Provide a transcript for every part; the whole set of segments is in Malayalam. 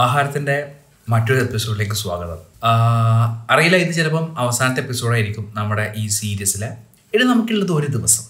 ആഹാരത്തിൻ്റെ മറ്റൊരു എപ്പിസോഡിലേക്ക് സ്വാഗതം ആ, അറിയില്ല ഇത് ചിലപ്പം അവസാനത്തെ എപ്പിസോഡായിരിക്കും നമ്മുടെ ഈ സീരീസിലെ ഇത് നമുക്കുള്ളത് ഒരു ദിവസം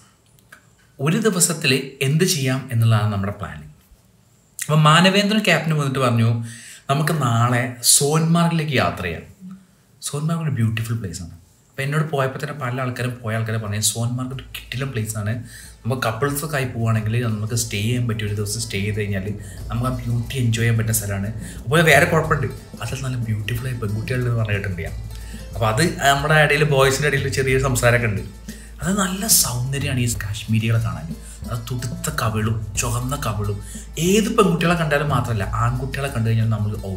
ഒരു ദിവസത്തിൽ എന്ത് ചെയ്യാം എന്നുള്ളതാണ് നമ്മുടെ പ്ലാനിങ് അപ്പം മാനവേന്ദ്രൻ ക്യാപ്റ്റൻ വന്നിട്ട് പറഞ്ഞു നമുക്ക് നാളെ സോൻമാർഗിലേക്ക് യാത്ര ചെയ്യാം സോൻമാർഗ് ഒരു ബ്യൂട്ടിഫുൾ പ്ലേസ് ആണ് അപ്പോൾ എന്നോട് പോയപ്പോൾ തന്നെ പല ആൾക്കാരും പോയ ആൾക്കാരെ പറഞ്ഞു സോൻമാർഗ് ഒരു കിട്ടിലും പ്ലേസ് ആണ് നമുക്ക് കപ്പിൾസൊക്കെ ആയി പോവുകയാണെങ്കിൽ നമുക്ക് സ്റ്റേ ചെയ്യാൻ പറ്റിയ ഒരു ദിവസം സ്റ്റേ ചെയ്ത് കഴിഞ്ഞാൽ നമുക്ക് ആ ബ്യൂട്ടി എൻജോയ് ചെയ്യാൻ പറ്റുന്ന സ്ഥലമാണ് അപ്പോൾ വേറെ കുഴപ്പമുണ്ട് അതിൽ നല്ല ബ്യൂട്ടിഫുൾ ആയി പെൺകുട്ടികളുടെ പറഞ്ഞിട്ടുണ്ട് ഞാൻ അപ്പോൾ അത് നമ്മുടെ ഇടയിൽ ബോയ്സിൻ്റെ ഇടയിൽ ചെറിയ സംസാരമൊക്കെ ഉണ്ട് അത് നല്ല സൗന്ദര്യമാണ് ഈ കാശ്മീരികളെ കാണാൻ അത് തുടുത്ത കവിളും ചുവന്ന കവിളും ഏത് പെൺകുട്ടികളെ കണ്ടാലും മാത്രമല്ല ആൺകുട്ടികളെ കണ്ടു കഴിഞ്ഞാൽ നമ്മൾ ഓ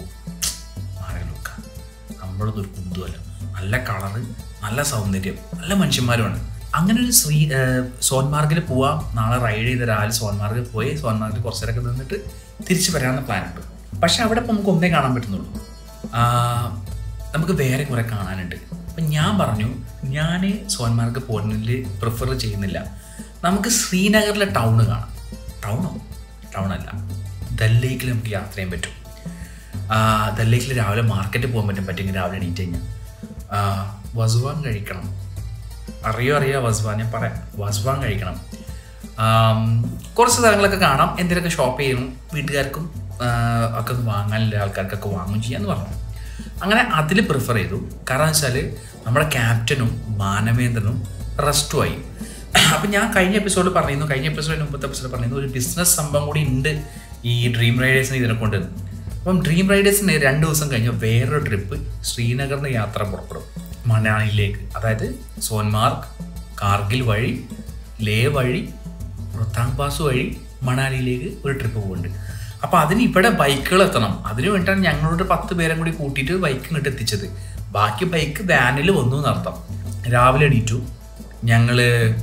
മാറി നോക്കാം നമ്മളൊന്നും ഒരു കുന്തുമല്ല നല്ല കളറ് നല്ല സൗന്ദര്യം നല്ല മനുഷ്യന്മാരുമാണ് അങ്ങനെ ഒരു ശ്രീ സോൻമാർഗിൽ പോവാം നാളെ റൈഡ് ചെയ്ത് രാവിലെ സോൻമാർഗിൽ പോയി സോൻമാർഗിൽ കുറച്ച് നേരമൊക്കെ നിന്നിട്ട് തിരിച്ച് വരാമെന്ന് പ്ലാൻ ഉണ്ട് പക്ഷെ അവിടെ ഇപ്പം നമുക്ക് ഒന്നേ കാണാൻ പറ്റുന്നുള്ളൂ ആ, നമുക്ക് വേറെ കുറെ കാണാനുണ്ട് അപ്പം ഞാൻ പറഞ്ഞു ഞാൻ സോൻമാർഗ് പോകുന്നതിൽ പ്രിഫർ ചെയ്യുന്നില്ല നമുക്ക് ശ്രീനഗറിലെ ടൗണ് കാണാം ടൗണോ ടൗൺ അല്ല ദല്ലേക്കിൽ നമുക്ക് യാത്ര ചെയ്യാൻ പറ്റും ആ, ദല്ലേക്കിൽ രാവിലെ മാർക്കറ്റ് പോകാൻ പറ്റും പറ്റുമെങ്കിൽ രാവിലെ എണീറ്റ് കഴിഞ്ഞാൽ ആ, വസുവാൻ കഴിക്കണം അറിയോ അറിയോ വസുവാൻ ഞാൻ പറയാം വസുവാൻ കഴിക്കണം ആം, കുറച്ച് സ്ഥലങ്ങളൊക്കെ കാണാം എന്തെങ്കിലുമൊക്കെ ഷോപ്പ് ചെയ്യണം വീട്ടുകാർക്കും ആ, ഒക്കെ ഒന്ന് വാങ്ങാനുള്ള ആൾക്കാർക്കൊക്കെ വാങ്ങും ചെയ്യാന്ന് പറഞ്ഞു അങ്ങനെ അതിൽ പ്രിഫർ ചെയ്തു കാരണം വെച്ചാൽ നമ്മുടെ ക്യാപ്റ്റനും മാനവേന്ദ്രനും റെസ്റ്റുമായി അപ്പം ഞാൻ കഴിഞ്ഞ എപ്പിസോഡിൽ പറഞ്ഞിരുന്നു കഴിഞ്ഞ എപ്പിസോഡിന് മുമ്പത്തെ എപ്പിസോഡ് പറഞ്ഞിരുന്നു ഒരു ബിസിനസ് സംഭവം കൂടി ഉണ്ട് ഈ ഡ്രീം റൈഡേഴ്സിനെ ഇതിനെ കൊണ്ട് അപ്പം ഡ്രീം റൈഡേഴ്സിന് രണ്ട് ദിവസം കഴിഞ്ഞ് വേറൊരു ട്രിപ്പ് ശ്രീനഗറിന് യാത്ര പുറപ്പെടും മണാലിയിലേക്ക് അതായത് സോൻമാർഗ് കാർഗിൽ വഴി ലേ വഴി റൊത്താങ് പാസ് വഴി മണാലിയിലേക്ക് ഒരു ട്രിപ്പ് പോകുന്നുണ്ട് അപ്പോൾ അതിന് ഇവിടെ ബൈക്കുകൾ എത്തണം അതിന് വേണ്ടിയിട്ടാണ് ഞങ്ങളോട് പത്ത് പേരെ കൂടി കൂട്ടിയിട്ട് ബൈക്ക് ഇങ്ങോട്ട് എത്തിച്ചത് ബാക്കി ബൈക്ക് വാനിൽ വന്നു എന്നർത്ഥം രാവിലെ എണീറ്റു ഞങ്ങൾ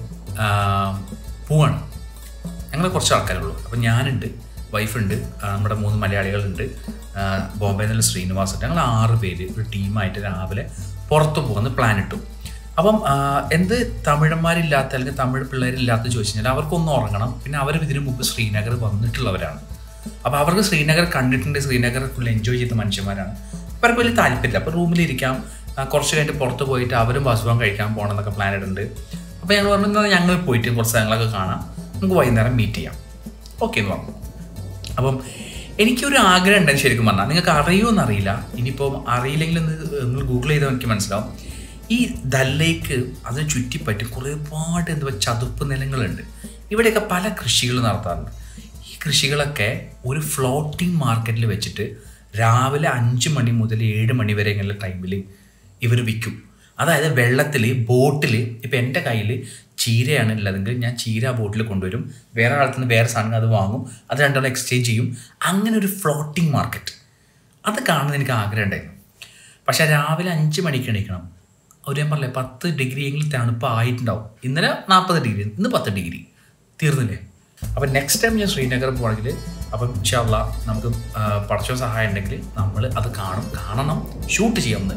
പോവാണ് ഞങ്ങൾ കുറച്ച് ആൾക്കാരുള്ളൂ അപ്പം ഞാനുണ്ട് വൈഫുണ്ട് ആ, നമ്മുടെ മൂന്ന് മലയാളികളുണ്ട് ആ, ബോംബെ നിന്നുള്ള ശ്രീനിവാസ് ഉണ്ട് ഞങ്ങൾ ആറ് പേര് ഒരു ടീമായിട്ട് രാവിലെ പുറത്ത് പോകുന്ന പ്ലാൻ ഇട്ടു അപ്പം ആ, എന്ത് തമിഴന്മാരില്ലാത്ത അല്ലെങ്കിൽ തമിഴ് പിള്ളേരില്ലാത്ത ചോദിച്ചു കഴിഞ്ഞാൽ അവർക്കൊന്ന് ഉറങ്ങണം പിന്നെ അവർ ഇതിനു മുമ്പ് ശ്രീനഗർ വന്നിട്ടുള്ളവരാണ് അപ്പോൾ അവർക്ക് ശ്രീനഗർ കണ്ടിട്ടുണ്ട് ശ്രീനഗർ ഫുൾ എൻജോയ് ചെയ്ത മനുഷ്യന്മാരാണ് അവർക്ക് വലിയ താല്പര്യമില്ല അപ്പോൾ റൂമിലിരിക്കാം ആ, കുറച്ച് കഴിഞ്ഞിട്ട് പുറത്ത് പോയിട്ട് അവരും ഭക്ഷണം കഴിക്കാൻ പോകണം എന്നൊക്കെ പ്ലാൻ ഇടുന്നുണ്ട് അപ്പോൾ ഞങ്ങൾ പറഞ്ഞു "എന്നാ ഞങ്ങൾ പോയിട്ട് കുറച്ച് സ്ഥലങ്ങളൊക്കെ കാണാം നമുക്ക് വൈകുന്നേരം മീറ്റ് ചെയ്യാം ഓക്കെ എന്ന് പറഞ്ഞു അപ്പം എനിക്കൊരു ആഗ്രഹം ഉണ്ടെന്ന് ശരിക്കും പറഞ്ഞാൽ നിങ്ങൾക്ക് അറിയുമെന്ന് അറിയില്ല ഇനിയിപ്പം അറിയില്ലെങ്കിൽ ഒന്ന് നിങ്ങൾ ഗൂഗിൾ ചെയ്താൽ എനിക്ക് മനസ്സിലാവും ഈ ദല്ലേക്ക് അതിന് ചുറ്റിപ്പറ്റി കുറേ ഒരുപാട് എന്താ പറയുക ചതുപ്പ് നിലങ്ങളുണ്ട് ഇവിടെയൊക്കെ പല കൃഷികൾ നടത്താറുണ്ട് ഈ കൃഷികളൊക്കെ ഒരു ഫ്ലോട്ടിംഗ് മാർക്കറ്റിൽ വെച്ചിട്ട് രാവിലെ അഞ്ച് മണി മുതൽ ഏഴ് മണി വരെ ഇങ്ങനെ ടൈമിൽ ഇവർ വിൽക്കും അതായത് വെള്ളത്തിൽ ബോട്ടിൽ ഇപ്പം എൻ്റെ കയ്യിൽ ചീരയാണ് ഉള്ളതെങ്കിൽ ഞാൻ ചീര ബോട്ടിൽ കൊണ്ടുവരും വേറെ ആളത്തിൽ നിന്ന് വേറെ സാധനം അത് വാങ്ങും അത് രണ്ടെണ്ണം എക്സ്ചേഞ്ച് ചെയ്യും അങ്ങനെ ഒരു ഫ്ലോട്ടിംഗ് മാർക്കറ്റ് അത് കാണുന്നത് എനിക്ക് ആഗ്രഹം ഉണ്ടായിരുന്നു പക്ഷേ രാവിലെ അഞ്ച് മണിക്ക് എണീക്കണം ഒരു ഞാൻ പറഞ്ഞില്ലേ പത്ത് ഡിഗ്രി എങ്കിലും തണുപ്പ് ആയിട്ടുണ്ടാവും ഇന്നലെ നാൽപ്പത് ഡിഗ്രി ഇന്ന് പത്ത് ഡിഗ്രി തീർന്നില്ലേ അപ്പം നെക്സ്റ്റ് ടൈം ഞാൻ ശ്രീനഗർ പോകണമെങ്കിൽ അപ്പം ഇൻഷാല്ല നമുക്ക് പടച്ചോ സഹായം ഉണ്ടെങ്കിൽ നമ്മൾ അത് കാണും കാണണം ഷൂട്ട് ചെയ്യാമെന്ന്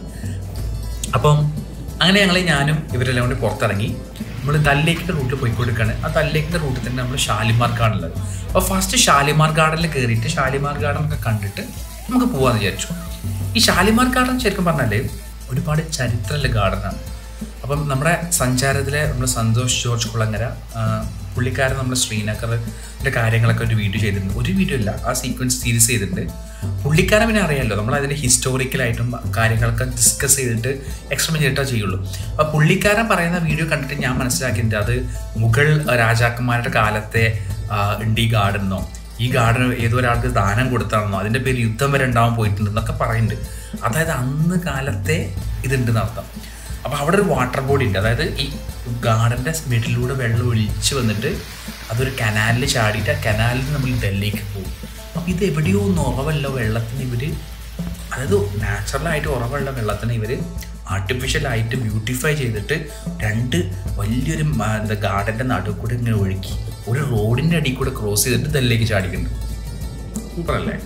അപ്പം അങ്ങനെ ഞങ്ങൾ ഞാനും ഇവരെല്ലാം കൂടി പുറത്തിറങ്ങി നമ്മൾ തല്ലേക്കിൻ്റെ റൂട്ടിൽ പോയിക്കൊടുക്കുകയാണ് ആ തല്ലേക്കിൻ്റെ റൂട്ടിൽ തന്നെ നമ്മൾ ഷാലിമാർ ഗാർഡനിലുള്ളത് അപ്പോൾ ഫസ്റ്റ് ഷാലിമാർ ഗാർഡനിൽ കയറിയിട്ട് ഷാലിമാർ ഗാർഡൻ ഒക്കെ കണ്ടിട്ട് നമുക്ക് പോകാമെന്ന് വിചാരിച്ചു ഈ ഷാലിമാർ ഗാർഡൻ ശരിക്കും പറഞ്ഞാൽ ഒരുപാട് ചരിത്രമുള്ള ഗാർഡനാണ് അപ്പം നമ്മുടെ സഞ്ചാരത്തിലെ നമ്മുടെ സന്തോഷ് ജോർജ് കുളങ്ങര ആ, പുള്ളിക്കാരൻ നമ്മുടെ ശ്രീനഗറിൻ്റെ കാര്യങ്ങളൊക്കെ ഒരു വീഡിയോ ചെയ്തിട്ടുണ്ട് ഒരു വീഡിയോ ഇല്ല ആ സീക്വൻസ് സീരീസ് ചെയ്തിട്ടുണ്ട് പുള്ളിക്കാരൻ പിന്നെ അറിയാമല്ലോ നമ്മൾ അതിൻ്റെ ഹിസ്റ്റോറിക്കലായിട്ടും കാര്യങ്ങളൊക്കെ ഡിസ്കസ് ചെയ്തിട്ട് എക്സ്പ്ലെയിൻ ചെയ്തിട്ടേ ചെയ്യുള്ളൂ അപ്പോൾ പുള്ളിക്കാരൻ പറയുന്ന വീഡിയോ കണ്ടിട്ട് ഞാൻ മനസ്സിലാക്കിയിട്ടുണ്ട് അത് മുഗൾ രാജാക്കന്മാരുടെ കാലത്തെ ആ, ഉണ്ട് ഈ ഗാർഡൻ എന്നോ ഈ ഗാർഡൻ ഏതോ ഒരാൾക്ക് ദാനം കൊടുത്താണെന്നോ അതിൻ്റെ പേര് യുദ്ധം വരെ ഉണ്ടാവാൻ പോയിട്ടുണ്ട് എന്നൊക്കെ പറയുന്നുണ്ട് അതായത് അന്ന് കാലത്തെ ഇതുണ്ടെന്ന് അർത്ഥം അപ്പോൾ അവിടെ ഒരു വാട്ടർ ബോഡി ഉണ്ട് അതായത് ഈ ഗാർഡൻ്റെ മിഡിലൂടെ വെള്ളം ഒലിച്ച് വന്നിട്ട് അതൊരു കനാലിൽ ചാടിയിട്ട് ആ കനാലിൽ നമ്മൾ ഡൽഹിക്ക് പോകും അപ്പോൾ ഇത് എവിടെയോ ഒന്ന് ഉറവല്ല വെള്ളത്തിന് ഇവർ അതായത് നാച്ചുറലായിട്ട് ഉറവുള്ള വെള്ളത്തിന് ഇവർ ആർട്ടിഫിഷ്യലായിട്ട് ബ്യൂട്ടിഫൈ ചെയ്തിട്ട് രണ്ട് വലിയൊരു മ- എന്താ ഗാർഡൻ്റെ നടുവ് കൂടെ ഇങ്ങനെ ഒഴുക്കി ഒരു റോഡിൻ്റെ അടിയിൽ കൂടെ ക്രോസ് ചെയ്തിട്ട് ഡൽഹിക്ക് ചാടിക്കുന്നുണ്ട് സൂപ്പറല്ലേ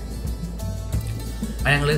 അത് ഞങ്ങൾ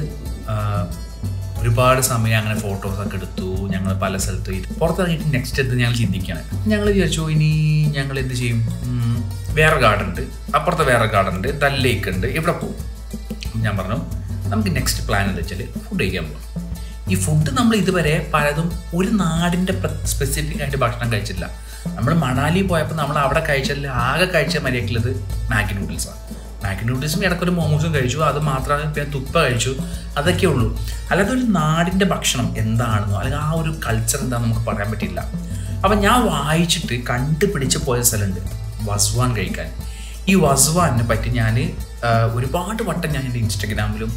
ഒരുപാട് സമയം അങ്ങനെ ഫോട്ടോസൊക്കെ എടുത്തു ഞങ്ങൾ പല സ്ഥലത്ത് പോയി പുറത്തിറങ്ങിയിട്ട് നെക്സ്റ്റ് എന്ത് ഞങ്ങൾ ചിന്തിക്കുകയാണ് ഞങ്ങൾ വിചാരിച്ചു ഇനി ഞങ്ങൾ എന്ത് ചെയ്യും ഉം, വേറെ ഗാർഡൻ ഉണ്ട് അപ്പുറത്തെ വേറെ ഗാർഡൻ ഉണ്ട് ദല്ലേക്ക് ഉണ്ട് ഇവിടെ പോകും ഞാൻ പറഞ്ഞു നമുക്ക് നെക്സ്റ്റ് പ്ലാൻ എന്താ വെച്ചാൽ ഫുഡ് കഴിക്കാൻ പോകാം ഈ ഫുഡ് നമ്മൾ ഇതുവരെ പലതും ഒരു നാടിൻ്റെ സ്പെസിഫിക് ആയിട്ട് ഭക്ഷണം കഴിച്ചിട്ടില്ല നമ്മൾ മണാലി പോയപ്പോൾ നമ്മൾ അവിടെ കഴിച്ചതിൽ ആകെ കഴിച്ച മര്യാദക്കുള്ളത് മാഗി നൂഡിൽസാണ് മാഗി നൂഡിൽസും ഇടയ്ക്കൊരു മോമോസും കഴിച്ചു അത് മാത്രമേ പിന്നെ തുപ്പ കഴിച്ചു അതൊക്കെ ഉള്ളൂ അല്ലാതെ ഒരു നാടിൻ്റെ ഭക്ഷണം എന്താണെന്നോ അല്ലെങ്കിൽ ആ ഒരു കൾച്ചർ എന്താണെന്ന് നമുക്ക് പറയാൻ പറ്റില്ല അപ്പം ഞാൻ വായിച്ചിട്ട് കണ്ടുപിടിച്ച് പോയ സ്ഥലമുണ്ട് വസ്വാൻ കഴിക്കാൻ ഈ വസ്വാനെ പറ്റി ഞാൻ ഒരുപാട് വട്ടം ഞാൻ എൻ്റെ ഇൻസ്റ്റഗ്രാമിലും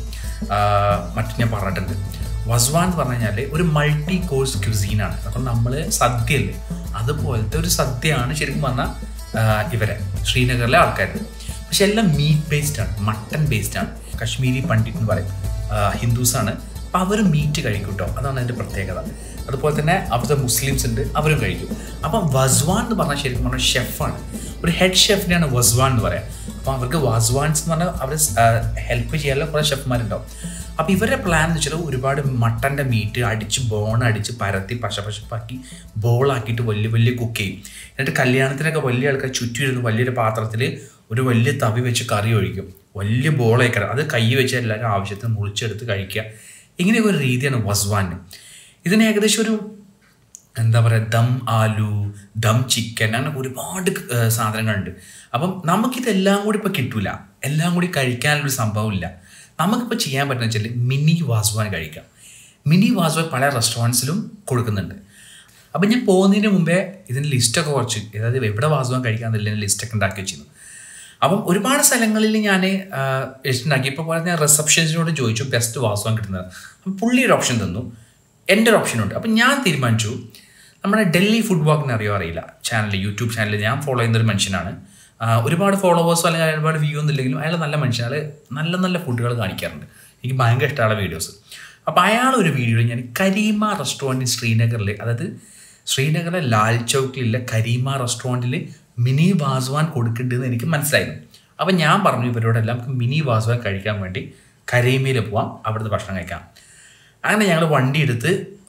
മറ്റും ഞാൻ പറഞ്ഞിട്ടുണ്ട് വസ്വാൻ എന്ന് പറഞ്ഞു കഴിഞ്ഞാൽ ഒരു മൾട്ടി കോഴ്സ് ക്യുസീനാണ് അപ്പം നമ്മൾ സദ്യയല്ലേ അതുപോലത്തെ ഒരു സദ്യയാണ് ശരിക്കും പറഞ്ഞാൽ ഇവരെ ശ്രീനഗറിലെ ആൾക്കാർ പക്ഷെ എല്ലാം മീറ്റ് ബേസ്ഡ് ആണ് മട്ടൺ ബേസ്ഡ് ആണ് കശ്മീരി പണ്ഡിറ്റ് എന്ന് പറയും ഹിന്ദുസാണ് അപ്പം അവർ മീറ്റ് കഴിക്കും കേട്ടോ അതാണ് അതിൻ്റെ പ്രത്യേകത അതുപോലെ തന്നെ അവിടുത്തെ മുസ്ലിംസ് ഉണ്ട് അവരും കഴിക്കും അപ്പം വസ്വാൻ എന്ന് പറഞ്ഞാൽ ശരിക്കും പറഞ്ഞാൽ ഷെഫാണ് ഒരു ഹെഡ് ഷെഫിനെയാണ് വസ്വാൻ എന്ന് പറയാം അപ്പോൾ അവർക്ക് വാസ്വാൻസ് എന്ന് പറഞ്ഞാൽ അവർ ഹെൽപ്പ് ചെയ്യാനുള്ള കുറേ ഷെഫ്മാരുണ്ടാവും അപ്പോൾ ഇവരുടെ പ്ലാൻ എന്ന് വെച്ചാൽ ഒരുപാട് മട്ടൻ്റെ മീറ്റ് അടിച്ച് ബോൺ അടിച്ച് പരത്തി പശ പശപ്പാക്കി ബോളാക്കിയിട്ട് വലിയ വലിയ കുക്ക് ചെയ്യും എന്നിട്ട് കല്യാണത്തിനൊക്കെ വലിയ ആൾക്കാർ ചുറ്റിരുന്ന് വലിയൊരു പാത്രത്തിൽ ഒരു വലിയ തവി വെച്ച് കറി ഒഴിക്കും വലിയ ബോളേക്കറ അത് കൈ വെച്ച് എല്ലാവരും ആവശ്യത്തിന് മുറിച്ചെടുത്ത് കഴിക്കുക ഇങ്ങനെയൊക്കെ ഒരു രീതിയാണ് വസ്വാന് ഇതിന് ഏകദേശം ഒരു എന്താ പറയുക ദം ആലു ദം ചിക്കൻ അങ്ങനെ ഒരുപാട് സാധനങ്ങളുണ്ട് അപ്പം നമുക്കിതെല്ലാം കൂടി ഇപ്പോൾ കിട്ടൂല എല്ലാം കൂടി കഴിക്കാനുള്ളൊരു സംഭവമില്ല നമുക്കിപ്പോൾ ചെയ്യാൻ പറ്റുന്ന വെച്ചാൽ മിനി വാസ്വാൻ കഴിക്കാം മിനി വാസ്വാൻ പല റെസ്റ്റോറൻറ്റ്സിലും കൊടുക്കുന്നുണ്ട് അപ്പം ഞാൻ പോകുന്നതിന് മുമ്പേ ഇതിൻ്റെ ലിസ്റ്റൊക്കെ കുറച്ച് അതായത് എവിടെ വാസ്വാൻ കഴിക്കാമെന്നുള്ള ലിസ്റ്റൊക്കെ ഉണ്ടാക്കി വെച്ചിരുന്നു അപ്പം ഒരുപാട് സ്ഥലങ്ങളിൽ ഞാൻ ഉണ്ടാക്കി ഇപ്പോൾ പോലെ ഞാൻ റിസപ്ഷൻസിനോട് ചോദിച്ചു ബെസ്റ്റ് വാസ്വാൻ കിട്ടുന്നത് അപ്പം പുള്ളി ഒരു ഓപ്ഷൻ തന്നു എൻ്റെ ഒരു ഓപ്ഷനുണ്ട് അപ്പം ഞാൻ തീരുമാനിച്ചു നമ്മുടെ ഡൽഹി ഫുഡ് വാക്കിന് അറിയോ അറിയില്ല ചാനൽ യൂട്യൂബ് ചാനൽ ഞാൻ ഫോളോ ചെയ്യുന്ന ഒരു മനുഷ്യനാണ് ഒരുപാട് ഫോളോവേഴ്സോ അല്ലെങ്കിൽ ഒരുപാട് വ്യൂ ഒന്നും ഇല്ലെങ്കിലും അയാൾ നല്ല മനുഷ്യൻ അയാൾ നല്ല നല്ല ഫുഡുകൾ കാണിക്കാറുണ്ട് എനിക്ക് ഭയങ്കര ഇഷ്ടമുള്ള വീഡിയോസ് അപ്പോൾ അയാൾ ഒരു വീഡിയോയിൽ ഞാൻ കരീമ റെസ്റ്റോറൻറ്റ് ശ്രീനഗറിൽ അതായത് ശ്രീനഗറിലെ ലാൽ ചൗക്കിലുള്ള കരീമ റെസ്റ്റോറൻറ്റിൽ മിനി വാസ്വാൻ കൊടുക്കേണ്ടതെന്ന് എനിക്ക് മനസ്സിലായിരുന്നു അപ്പം ഞാൻ പറഞ്ഞു ഇവരോടെല്ലാം മിനി വാസ്വാൻ കഴിക്കാൻ വേണ്ടി കരീമയിൽ പോവാം അവിടുത്തെ ഭക്ഷണം കഴിക്കാം അങ്ങനെ ഞങ്ങൾ വണ്ടി എടുത്ത്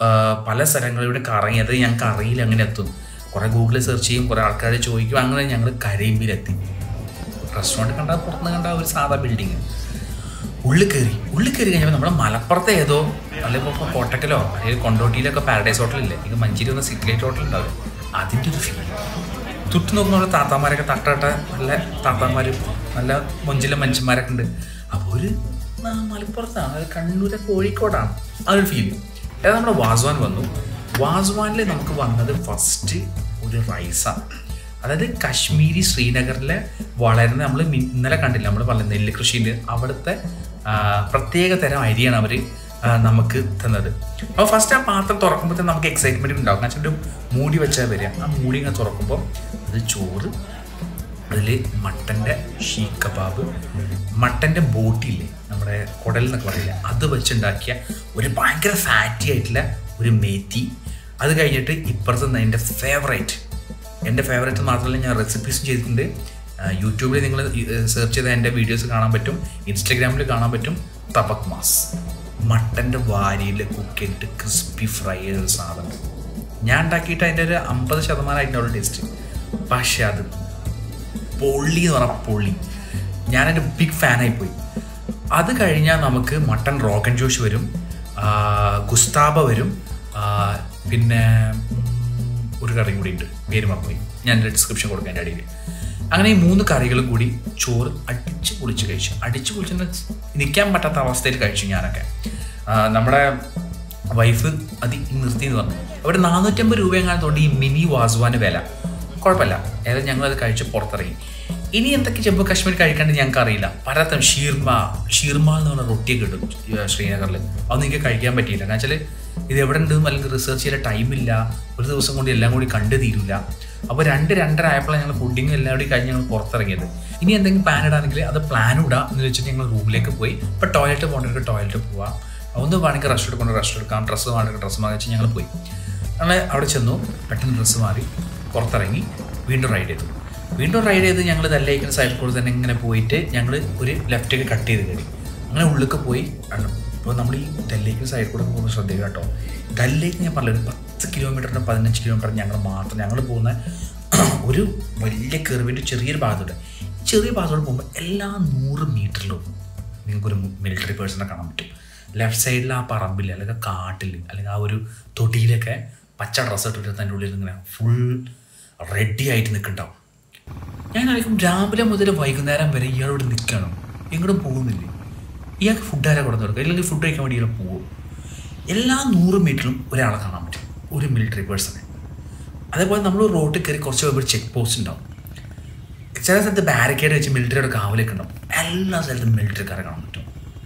പല സ്ഥലങ്ങളിലൂടെ കറങ്ങിയത് ഞങ്ങൾക്ക് അറിയില്ല അങ്ങനെ എത്തും കുറേ ഗൂഗിളിൽ സെർച്ച് ചെയ്യും കുറേ ആൾക്കാർ ചോദിക്കും അങ്ങനെ ഞങ്ങൾ കരീമിലെത്തി റെസ്റ്റോറൻറ്റ് കണ്ടാൽ പുറത്തുനിന്ന് കണ്ട ഒരു സാധാ ബിൽഡിങ് ഉള്ളിൽ കയറി ഉള്ളിൽ കയറി കഴിഞ്ഞപ്പോൾ നമ്മുടെ മലപ്പുറത്തെ ഏതോ അല്ലെങ്കിൽ ഇപ്പോൾ കോട്ടക്കലോ അല്ലെങ്കിൽ കൊണ്ടോട്ടിയിലൊക്കെ പാരഡൈസ് ഹോട്ടലില്ലേ എനിക്ക് മഞ്ചേരി ഒന്ന് സിറ്റി ലൈറ്റ് ഹോട്ടൽ ഉണ്ടാവും അതിൻ്റെ ഒരു ഫീൽ തുട്ടു നോക്കുന്ന താത്താമാരൊക്കെ തട്ടട്ട നല്ല താത്താമാരും നല്ല മൊഞ്ചിലെ മനുഷ്യന്മാരൊക്കെ ഉണ്ട് അപ്പോൾ ഒരു മലപ്പുറത്താണ് അത് കണ്ണൂരെ കോഴിക്കോടാണ് ആ ഒരു ഫീൽ അതായത് നമ്മുടെ വാസ്വാൻ വന്നു വാസ്വാനിൽ നമുക്ക് വന്നത് ഫസ്റ്റ് ഒരു റൈസാണ് അതായത് കശ്മീരി ശ്രീനഗറിലെ വളരുന്ന നമ്മൾ ഇന്നലെ കണ്ടില്ല നമ്മൾ പറഞ്ഞ നെല്ല് കൃഷിയിൽ അവിടുത്തെ പ്രത്യേക തരം അരിയാണ് അവർ നമുക്ക് തന്നത് അപ്പോൾ ഫസ്റ്റ് ആ പാത്രം തുറക്കുമ്പോഴത്തേക്കും നമുക്ക് എക്സൈറ്റ്മെൻറ്റ് ഉണ്ടാവും കാരണം വെച്ചാൽ മൂടി വെച്ചാൽ വരിക ആ മൂടി ഇങ്ങനെ തുറക്കുമ്പോൾ അത് ചോറ് അതിൽ മട്ടൻ്റെ ഷീ കബാബ് മട്ടൻ്റെ ബോട്ടിയില്ലേ നമ്മുടെ കുടൽ എന്നൊക്കെ പറയില്ല അത് വെച്ചുണ്ടാക്കിയ ഒരു ഭയങ്കര ഫാറ്റി ആയിട്ടുള്ള ഒരു മേത്തി അത് കഴിഞ്ഞിട്ട് ഇപ്പുറത്ത് എൻ്റെ ഫേവറേറ്റ് എൻ്റെ ഫേവറേറ്റ് മാത്രമല്ല ഞാൻ റെസിപ്പീസ് ചെയ്തിട്ടുണ്ട് യൂട്യൂബിൽ നിങ്ങൾ സെർച്ച് ചെയ്ത എൻ്റെ വീഡിയോസ് കാണാൻ പറ്റും ഇൻസ്റ്റഗ്രാമിൽ കാണാൻ പറ്റും തപക് മാസ് മട്ടൻ്റെ വാരിയിൽ കുക്ക് ചെയ്തിട്ട് ക്രിസ്പി ഫ്രൈ ചെയ്ത ഒരു സാധനം ഞാൻ ഉണ്ടാക്കിയിട്ട് അതിൻ്റെ ഒരു അമ്പത് ശതമാനമായിട്ടുള്ള ടേസ്റ്റ് പക്ഷേ അത് പൊള്ളി എന്ന് പറഞ്ഞാൽ പൊള്ളി ഞാനെൻ്റെ ബിഗ് ഫാനായിപ്പോയി അത് കഴിഞ്ഞാൽ നമുക്ക് മട്ടൺ റോക്കൻ ജോഷ് വരും ഗുസ്താബ വരും പിന്നെ ഒരു കറിയും കൂടി ഉണ്ട് പേര് മറന്നുപോയി ഞാൻ ഡിസ്ക്രിപ്ഷൻ കൊടുക്കാം എൻ്റെ അടിയിൽ അങ്ങനെ ഈ മൂന്ന് കറികളും കൂടി ചോറ് അടിച്ച് പൊളിച്ച് കഴിച്ചു അടിച്ച് പൊളിച്ച് നിൽക്കാൻ പറ്റാത്ത അവസ്ഥയിൽ കഴിച്ചു ഞാനൊക്കെ നമ്മുടെ വൈഫ് അത് നിർത്തി എന്ന് പറഞ്ഞു അവിടെ നാനൂറ്റമ്പത് രൂപയെങ്ങാനത്തോണ്ട് ഈ മിനി വാസ്വാന് വില കുഴപ്പമില്ല ഏതായാലും ഞങ്ങളത് കഴിച്ച് പുറത്തിറങ്ങി ഇനി എന്തൊക്കെ ജമ്മു കാശ്മീർ കഴിക്കേണ്ടത് ഞങ്ങൾക്ക് അറിയില്ല പലതരം ഷീർമ ഷീർമ എന്ന് പറഞ്ഞ റൊട്ടിയൊക്കെ കിട്ടും ശ്രീനഗറിൽ അതൊന്നും എനിക്ക് കഴിക്കാൻ പറ്റിയില്ല കാരണം വെച്ചാൽ ഇത് എവിടെ ഉണ്ടെന്ന് അല്ലെങ്കിൽ റിസർച്ച് ചെയ്യാൻ ടൈമില്ല ഒരു ദിവസം കൊണ്ട് എല്ലാം കൂടി കണ്ടു തീരില്ല അപ്പോൾ രണ്ട് രണ്ടര ആയപ്പോഴാണ് ഞങ്ങൾ ഫുഡിങ് എല്ലാം കൂടി കഴിഞ്ഞ് ഞങ്ങൾ പുറത്തിറങ്ങിയത് ഇനി എന്തെങ്കിലും പ്ലാൻ ഇടാണെങ്കിൽ അത് പ്ലാൻ ഇടാം എന്ന് വെച്ചിട്ട് ഞങ്ങൾ റൂമിലേക്ക് പോയി ഇപ്പോൾ ടോയ്ലറ്റ് പോകേണ്ടവർക്ക് ടോയ്ലറ്റ് പോവാം ഒന്ന് വേണമെങ്കിൽ റെസ്റ്റ് എടുക്കണം റെസ്റ്റ് എടുക്കാം ഡ്രസ്സ് വേണമെങ്കിൽ ഡ്രസ്സ് വാങ്ങിച്ച് ഞങ്ങൾ പോയി ഞങ്ങൾ അവിടെ ചെന്നു പെട്ടെന്ന് ഡ്രസ്സ് മാറി പുറത്തിറങ്ങി വീണ്ടും റൈഡ് ചെയ്തു വീണ്ടും റൈഡ് ചെയ്ത് ഞങ്ങൾ ദല്ലേക്കുന്ന സൈഡിൽ കൂടെ തന്നെ ഇങ്ങനെ പോയിട്ട് ഞങ്ങൾ ഒരു ലെഫ്റ്റൊക്കെ കട്ട് ചെയ്ത് കയറി അങ്ങനെ ഉള്ളിലേക്ക് പോയി ഇപ്പോൾ നമ്മൾ ഈ ഡൽഹിക്ക് സൈഡിൽ കൂടെ പോകുമ്പോൾ ശ്രദ്ധിക്കുക കേട്ടോ ഡൽഹിക്ക് ഞാൻ പറഞ്ഞത് ഒരു പത്ത് കിലോമീറ്ററിന് പതിനഞ്ച് കിലോമീറ്റർ ഞങ്ങൾ മാത്രം ഞങ്ങൾ പോകുന്ന ഒരു വലിയ കെറിവിൻ്റെ ചെറിയൊരു ഭാഗത്തൂടെ ചെറിയ ഭാഗത്തോടെ പോകുമ്പോൾ എല്ലാ നൂറ് മീറ്ററിലും നിങ്ങൾക്കൊരു മിലിറ്ററി പേഴ്സണെ കാണാൻ പറ്റും ലെഫ്റ്റ് സൈഡിൽ ആ പറമ്പിൽ അല്ലെങ്കിൽ കാട്ടിൽ അല്ലെങ്കിൽ ആ ഒരു തൊടിയിലൊക്കെ പച്ച ഡ്രസ്സ് ഇട്ടിട്ട് അതിൻ്റെ ഉള്ളിൽ ഇങ്ങനെ ഫുൾ റെഡി ആയിട്ട് നിൽക്കുന്നുണ്ടാവും ഞാൻ ആയിരിക്കും രാവിലെ മുതൽ വൈകുന്നേരം വരെ ഇയാളോട് നിൽക്കണം എങ്ങോട്ടും പോകുന്നില്ലേ ഇയാൾക്ക് ഫുഡ് ആരാ കൊടുത്തു കൊടുക്കുക അല്ലെങ്കിൽ ഫുഡ് കഴിക്കാൻ വേണ്ടി ഇയാൾ പോകും എല്ലാ നൂറ് മീറ്ററിലും ഒരാളെ കാണാൻ പറ്റും ഒരു മിലിറ്ററി പേഴ്സണെ അതേപോലെ നമ്മൾ റോഡിൽ കയറി കുറച്ച് ഒരു ചെക്ക് പോസ്റ്റ് ഉണ്ടാവും ചില സ്ഥലത്ത് ബാരിക്കേഡ് വെച്ച് മിലിറ്ററിയുടെ കാവലൊക്കെ ഉണ്ടാവും എല്ലാ സ്ഥലത്തും മിലിറ്ററിക്കാരെ കാണാൻ പറ്റും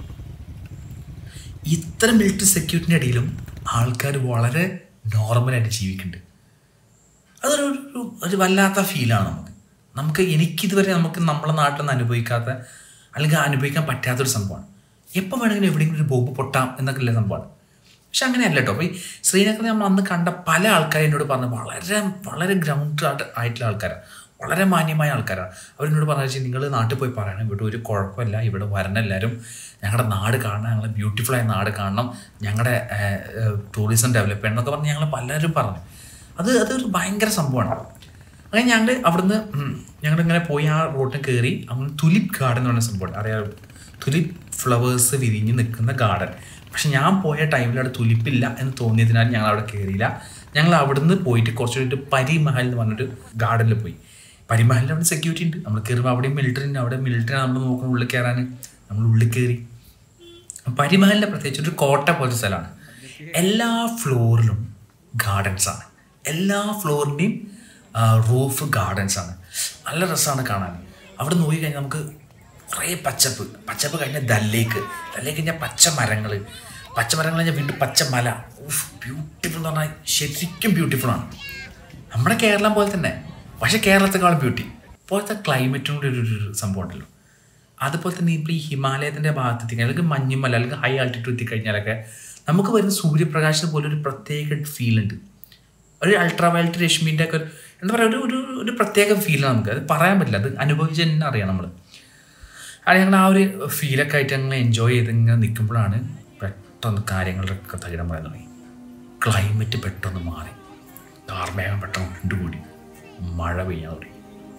ഇത്ര മിലിറ്ററി സെക്യൂരിറ്റിൻ്റെ ഇടയിലും ആൾക്കാർ വളരെ നോർമലായിട്ട് ജീവിക്കുന്നുണ്ട് അതൊരു ഒരു ഒരു വല്ലാത്ത ഫീലാണ് നമുക്ക് നമുക്ക് എനിക്കിതുവരെ നമുക്ക് നമ്മളെ നാട്ടിൽ നിന്ന് അനുഭവിക്കാത്ത അല്ലെങ്കിൽ അനുഭവിക്കാൻ പറ്റാത്തൊരു സംഭവമാണ് എപ്പോൾ വേണമെങ്കിലും എവിടെയെങ്കിലും ഒരു ബോംബ് പൊട്ടാം എന്നൊക്കെ ഉള്ള സംഭവമാണ് പക്ഷെ അങ്ങനെയല്ല കേട്ടോ അപ്പോൾ ഈ ശ്രീനഗറിൽ നമ്മൾ അന്ന് കണ്ട പല ആൾക്കാരും എന്നോട് പറഞ്ഞു വളരെ വളരെ ഗ്രൗണ്ട് ആയിട്ടുള്ള ആൾക്കാരാണ് വളരെ മാന്യമായ ആൾക്കാരാണ് അവരെന്നോട് പറഞ്ഞു നിങ്ങൾ നാട്ടിൽ പോയി പറയണം ഇവിടെ ഒരു കുഴപ്പമില്ല ഇവിടെ വരണം എല്ലാവരും ഞങ്ങളുടെ നാട് കാണണം ഞങ്ങളെ ബ്യൂട്ടിഫുൾ ആയ നാട് കാണണം ഞങ്ങളുടെ ടൂറിസം ഡെവലപ്പ് ചെയ്യണം എന്നൊക്കെ പറഞ്ഞ് ഞങ്ങൾ പലരും പറഞ്ഞു അത് അതൊരു ഭയങ്കര സംഭവമാണ് അങ്ങനെ ഞങ്ങൾ അവിടുന്ന് ഞങ്ങൾ ഇങ്ങനെ പോയി ആ റോട്ടിൽ കയറി അങ്ങനെ തുലിപ് ഗാർഡൻ എന്ന് പറഞ്ഞ സംഭവം അറിയാം തുലിപ് ഫ്ലവേഴ്സ് വിരിഞ്ഞ് നിൽക്കുന്ന ഗാർഡൻ പക്ഷെ ഞാൻ പോയ ടൈമിൽ അവിടെ തുലിപ്പില്ല എന്ന് തോന്നിയതിനാൽ ഞങ്ങൾ അവിടെ കയറിയില്ല ഞങ്ങൾ അവിടുന്ന് പോയിട്ട് കുറച്ച് കഴിഞ്ഞിട്ട് പരിമഹൽ എന്ന് പറഞ്ഞൊരു ഗാർഡനിൽ പോയി പരിമഹലിൽ അവിടെ സെക്യൂരിറ്റി ഉണ്ട് നമ്മൾ കയറുമ്പോൾ അവിടെയും മിലിറ്ററി ഉണ്ട് അവിടെ മിലിറ്ററി നമ്മൾ നോക്കണം ഉള്ളിൽ കയറാൻ നമ്മൾ ഉള്ളിൽ കയറി പരിമഹലിൻ്റെ പ്രത്യേകിച്ച് ഒരു കോട്ട പോലത്തെ സ്ഥലമാണ് എല്ലാ ഫ്ലോറിലും ഗാർഡൻസ് ആണ് എല്ലാ ഫ്ലോറിൻ്റെയും റൂഫ് ഗാർഡൻസ് ആണ് നല്ല രസമാണ് കാണാൻ അവിടെ നോക്കി കഴിഞ്ഞാൽ നമുക്ക് കുറേ പച്ചപ്പ് പച്ചപ്പ് കഴിഞ്ഞാൽ ദല്ലേക്ക് ദല്ലേക്ക് കഴിഞ്ഞാൽ പച്ച മരങ്ങൾ പച്ച മരങ്ങൾ കഴിഞ്ഞാൽ വീണ്ടും പച്ച മല ഊഫ് ബ്യൂട്ടിഫുൾ എന്ന് പറഞ്ഞാൽ ശരിക്കും ബ്യൂട്ടിഫുൾ ആണ് നമ്മുടെ കേരളം പോലെ തന്നെ പക്ഷേ കേരളത്തെക്കാളും ബ്യൂട്ടി പോലത്തെ ക്ലൈമറ്റും കൂടി ഒരു ഒരു സംഭവം ഉണ്ടല്ലോ അതുപോലെ തന്നെ ഇപ്പോൾ ഈ ഹിമാലയത്തിൻ്റെ ഭാഗത്തെത്തി അല്ലെങ്കിൽ മഞ്ഞുമല അല്ലെങ്കിൽ ഹൈ ആൾട്ടിറ്റ്യൂഡ് എത്തിക്കഴിഞ്ഞാലൊക്കെ നമുക്ക് വരുന്ന സൂര്യപ്രകാശം പോലെ ഒരു പ്രത്യേക ഫീൽ ഉണ്ട് ഒരു അൾട്രാ വയലറ്റ് രശ്മിൻ്റെ ഒക്കെ എന്താ പറയുക ഒരു ഒരു ഒരു പ്രത്യേക ഫീലാണ് നമുക്ക് അത് പറയാൻ പറ്റില്ല അത് അനുഭവിച്ച് തന്നെ അറിയാം നമ്മൾ അത് ഞങ്ങൾ ആ ഒരു ഫീലൊക്കെ ആയിട്ട് ഞങ്ങൾ എൻജോയ് ചെയ്ത് ഇങ്ങനെ നിൽക്കുമ്പോഴാണ് പെട്ടെന്ന് കാര്യങ്ങളൊക്കെ തകിടം പറയാൻ തുടങ്ങി ക്ലൈമറ്റ് പെട്ടെന്ന് മാറി കാർമേഘം പെട്ടെന്ന് ഉണ്ടുകൂടി മഴ പെയ്യാൻ തുടങ്ങി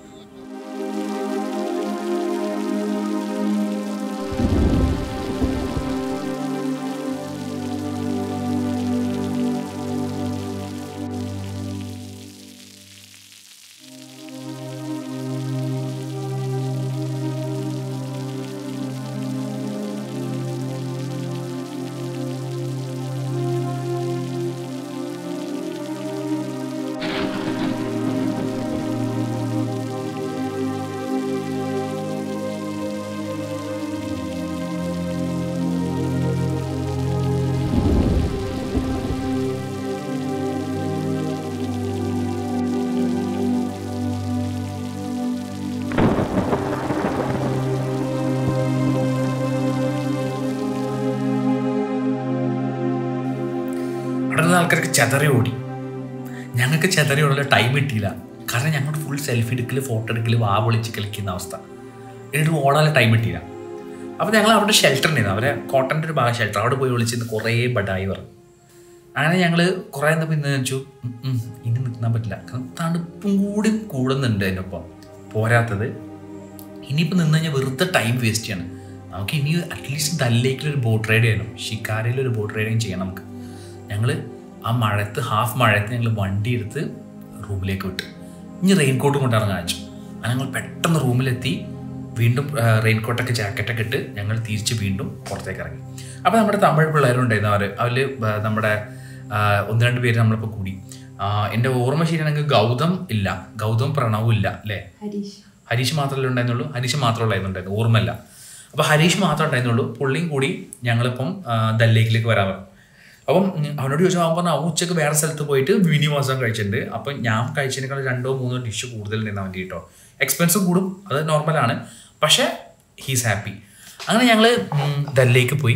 അവിടെ നിന്ന് ആൾക്കാർക്ക് ചെതറി ഓടി ഞങ്ങൾക്ക് ചെതറി ഓടാൻ ടൈം കിട്ടിയില്ല കാരണം ഞങ്ങൾ ഫുൾ സെൽഫി എടുക്കൽ ഫോട്ടോ എടുക്കൽ വാ പൊളിച്ച് കളിക്കുന്ന അവസ്ഥ എന്നിട്ട് ഓടാനുള്ള ടൈം കിട്ടിയില്ല അപ്പോൾ ഞങ്ങൾ അവിടെ ഷെൽട്ടർ ഉണ്ടായിരുന്നു അവരെ കോട്ടൻ്റെ ഒരു ഭാഗം ഷെൽട്ടർ അവിടെ പോയി വിളിച്ചിരുന്ന് കുറേ ബഡായി പറഞ്ഞു അങ്ങനെ ഞങ്ങൾ കുറേ എന്നപ്പോൾ ഇന്ന് വെച്ചു "ഉം, ഉം, ഇനി നിൽക്കാൻ പറ്റില്ല കാരണം തണുപ്പും കൂടി കൂടുന്നുണ്ട് അതിനൊപ്പം പോരാത്തത് ഇനിയിപ്പോൾ നിന്ന് കഴിഞ്ഞാൽ വെറുതെ ടൈം വേസ്റ്റ് ചെയ്യണം നമുക്ക് ഇനി അറ്റ്ലീസ്റ്റ് ദല്ലേക്കിലൊരു ബോട്ട് റൈഡ് ചെയ്യണം ഷിക്കാരയിലൊരു ബോട്ട് റൈഡിങ് ചെയ്യണം നമുക്ക് ഞങ്ങൾ ആ മഴത്ത് ഹാഫ് മഴയത്ത് ഞങ്ങൾ വണ്ടി എടുത്ത് റൂമിലേക്ക് വിട്ടു ഇനി റെയിൻ കോട്ട് കൊണ്ടിറങ്ങാൻ വെച്ചു അങ്ങനെ ഞങ്ങൾ പെട്ടെന്ന് റൂമിലെത്തി വീണ്ടും റെയിൻ കോട്ടൊക്കെ ജാക്കറ്റൊക്കെ ഇട്ട് ഞങ്ങൾ തിരിച്ച് വീണ്ടും പുറത്തേക്ക് ഇറങ്ങി അപ്പോൾ നമ്മുടെ തമിഴ് പിള്ളേരുണ്ടായിരുന്നു അവർ അതിൽ നമ്മുടെ ആ, ഒന്ന് രണ്ട് പേര് നമ്മളിപ്പോൾ കൂടി ആ, എൻ്റെ ഓർമ്മ ശരിയാണെങ്കിൽ ഗൗതം ഇല്ല ഗൗതം പ്രണവും ഇല്ല അല്ലേ ഹരീഷ് ഹരീഷ് മാത്രമല്ലേ ഉണ്ടായിരുന്നുള്ളൂ ഹരീഷ് മാത്രമല്ല ഉണ്ടായിരുന്നു ഓർമ്മയില്ല അപ്പോൾ ഹരീഷ് മാത്രമേ ഉണ്ടായിരുന്നുള്ളൂ പുള്ളിയും കൂടി ഞങ്ങളിപ്പം ആ, ദല്ലേക്കിലേക്ക് വരാൻ പറഞ്ഞു അപ്പം ഉം, അവനോട് ചോദിച്ചാൽ അവൻ പറഞ്ഞു അവൻ ഉച്ചക്ക് വേറെ സ്ഥലത്ത് പോയിട്ട് വിനിവാസം കഴിച്ചിട്ടുണ്ട് അപ്പം ഞാൻ കഴിച്ചതിനേക്കാൾ രണ്ടോ മൂന്നോ ഡിഷ് കൂടുതൽ ഉണ്ടായിരുന്നു അവൻ്റെ കേട്ടോ എക്സ്പെൻസ് കൂടും അത് നോർമലാണ് പക്ഷേ ഹീസ് ഹാപ്പി അങ്ങനെ ഞങ്ങൾ ദല്ലേക്ക് പോയി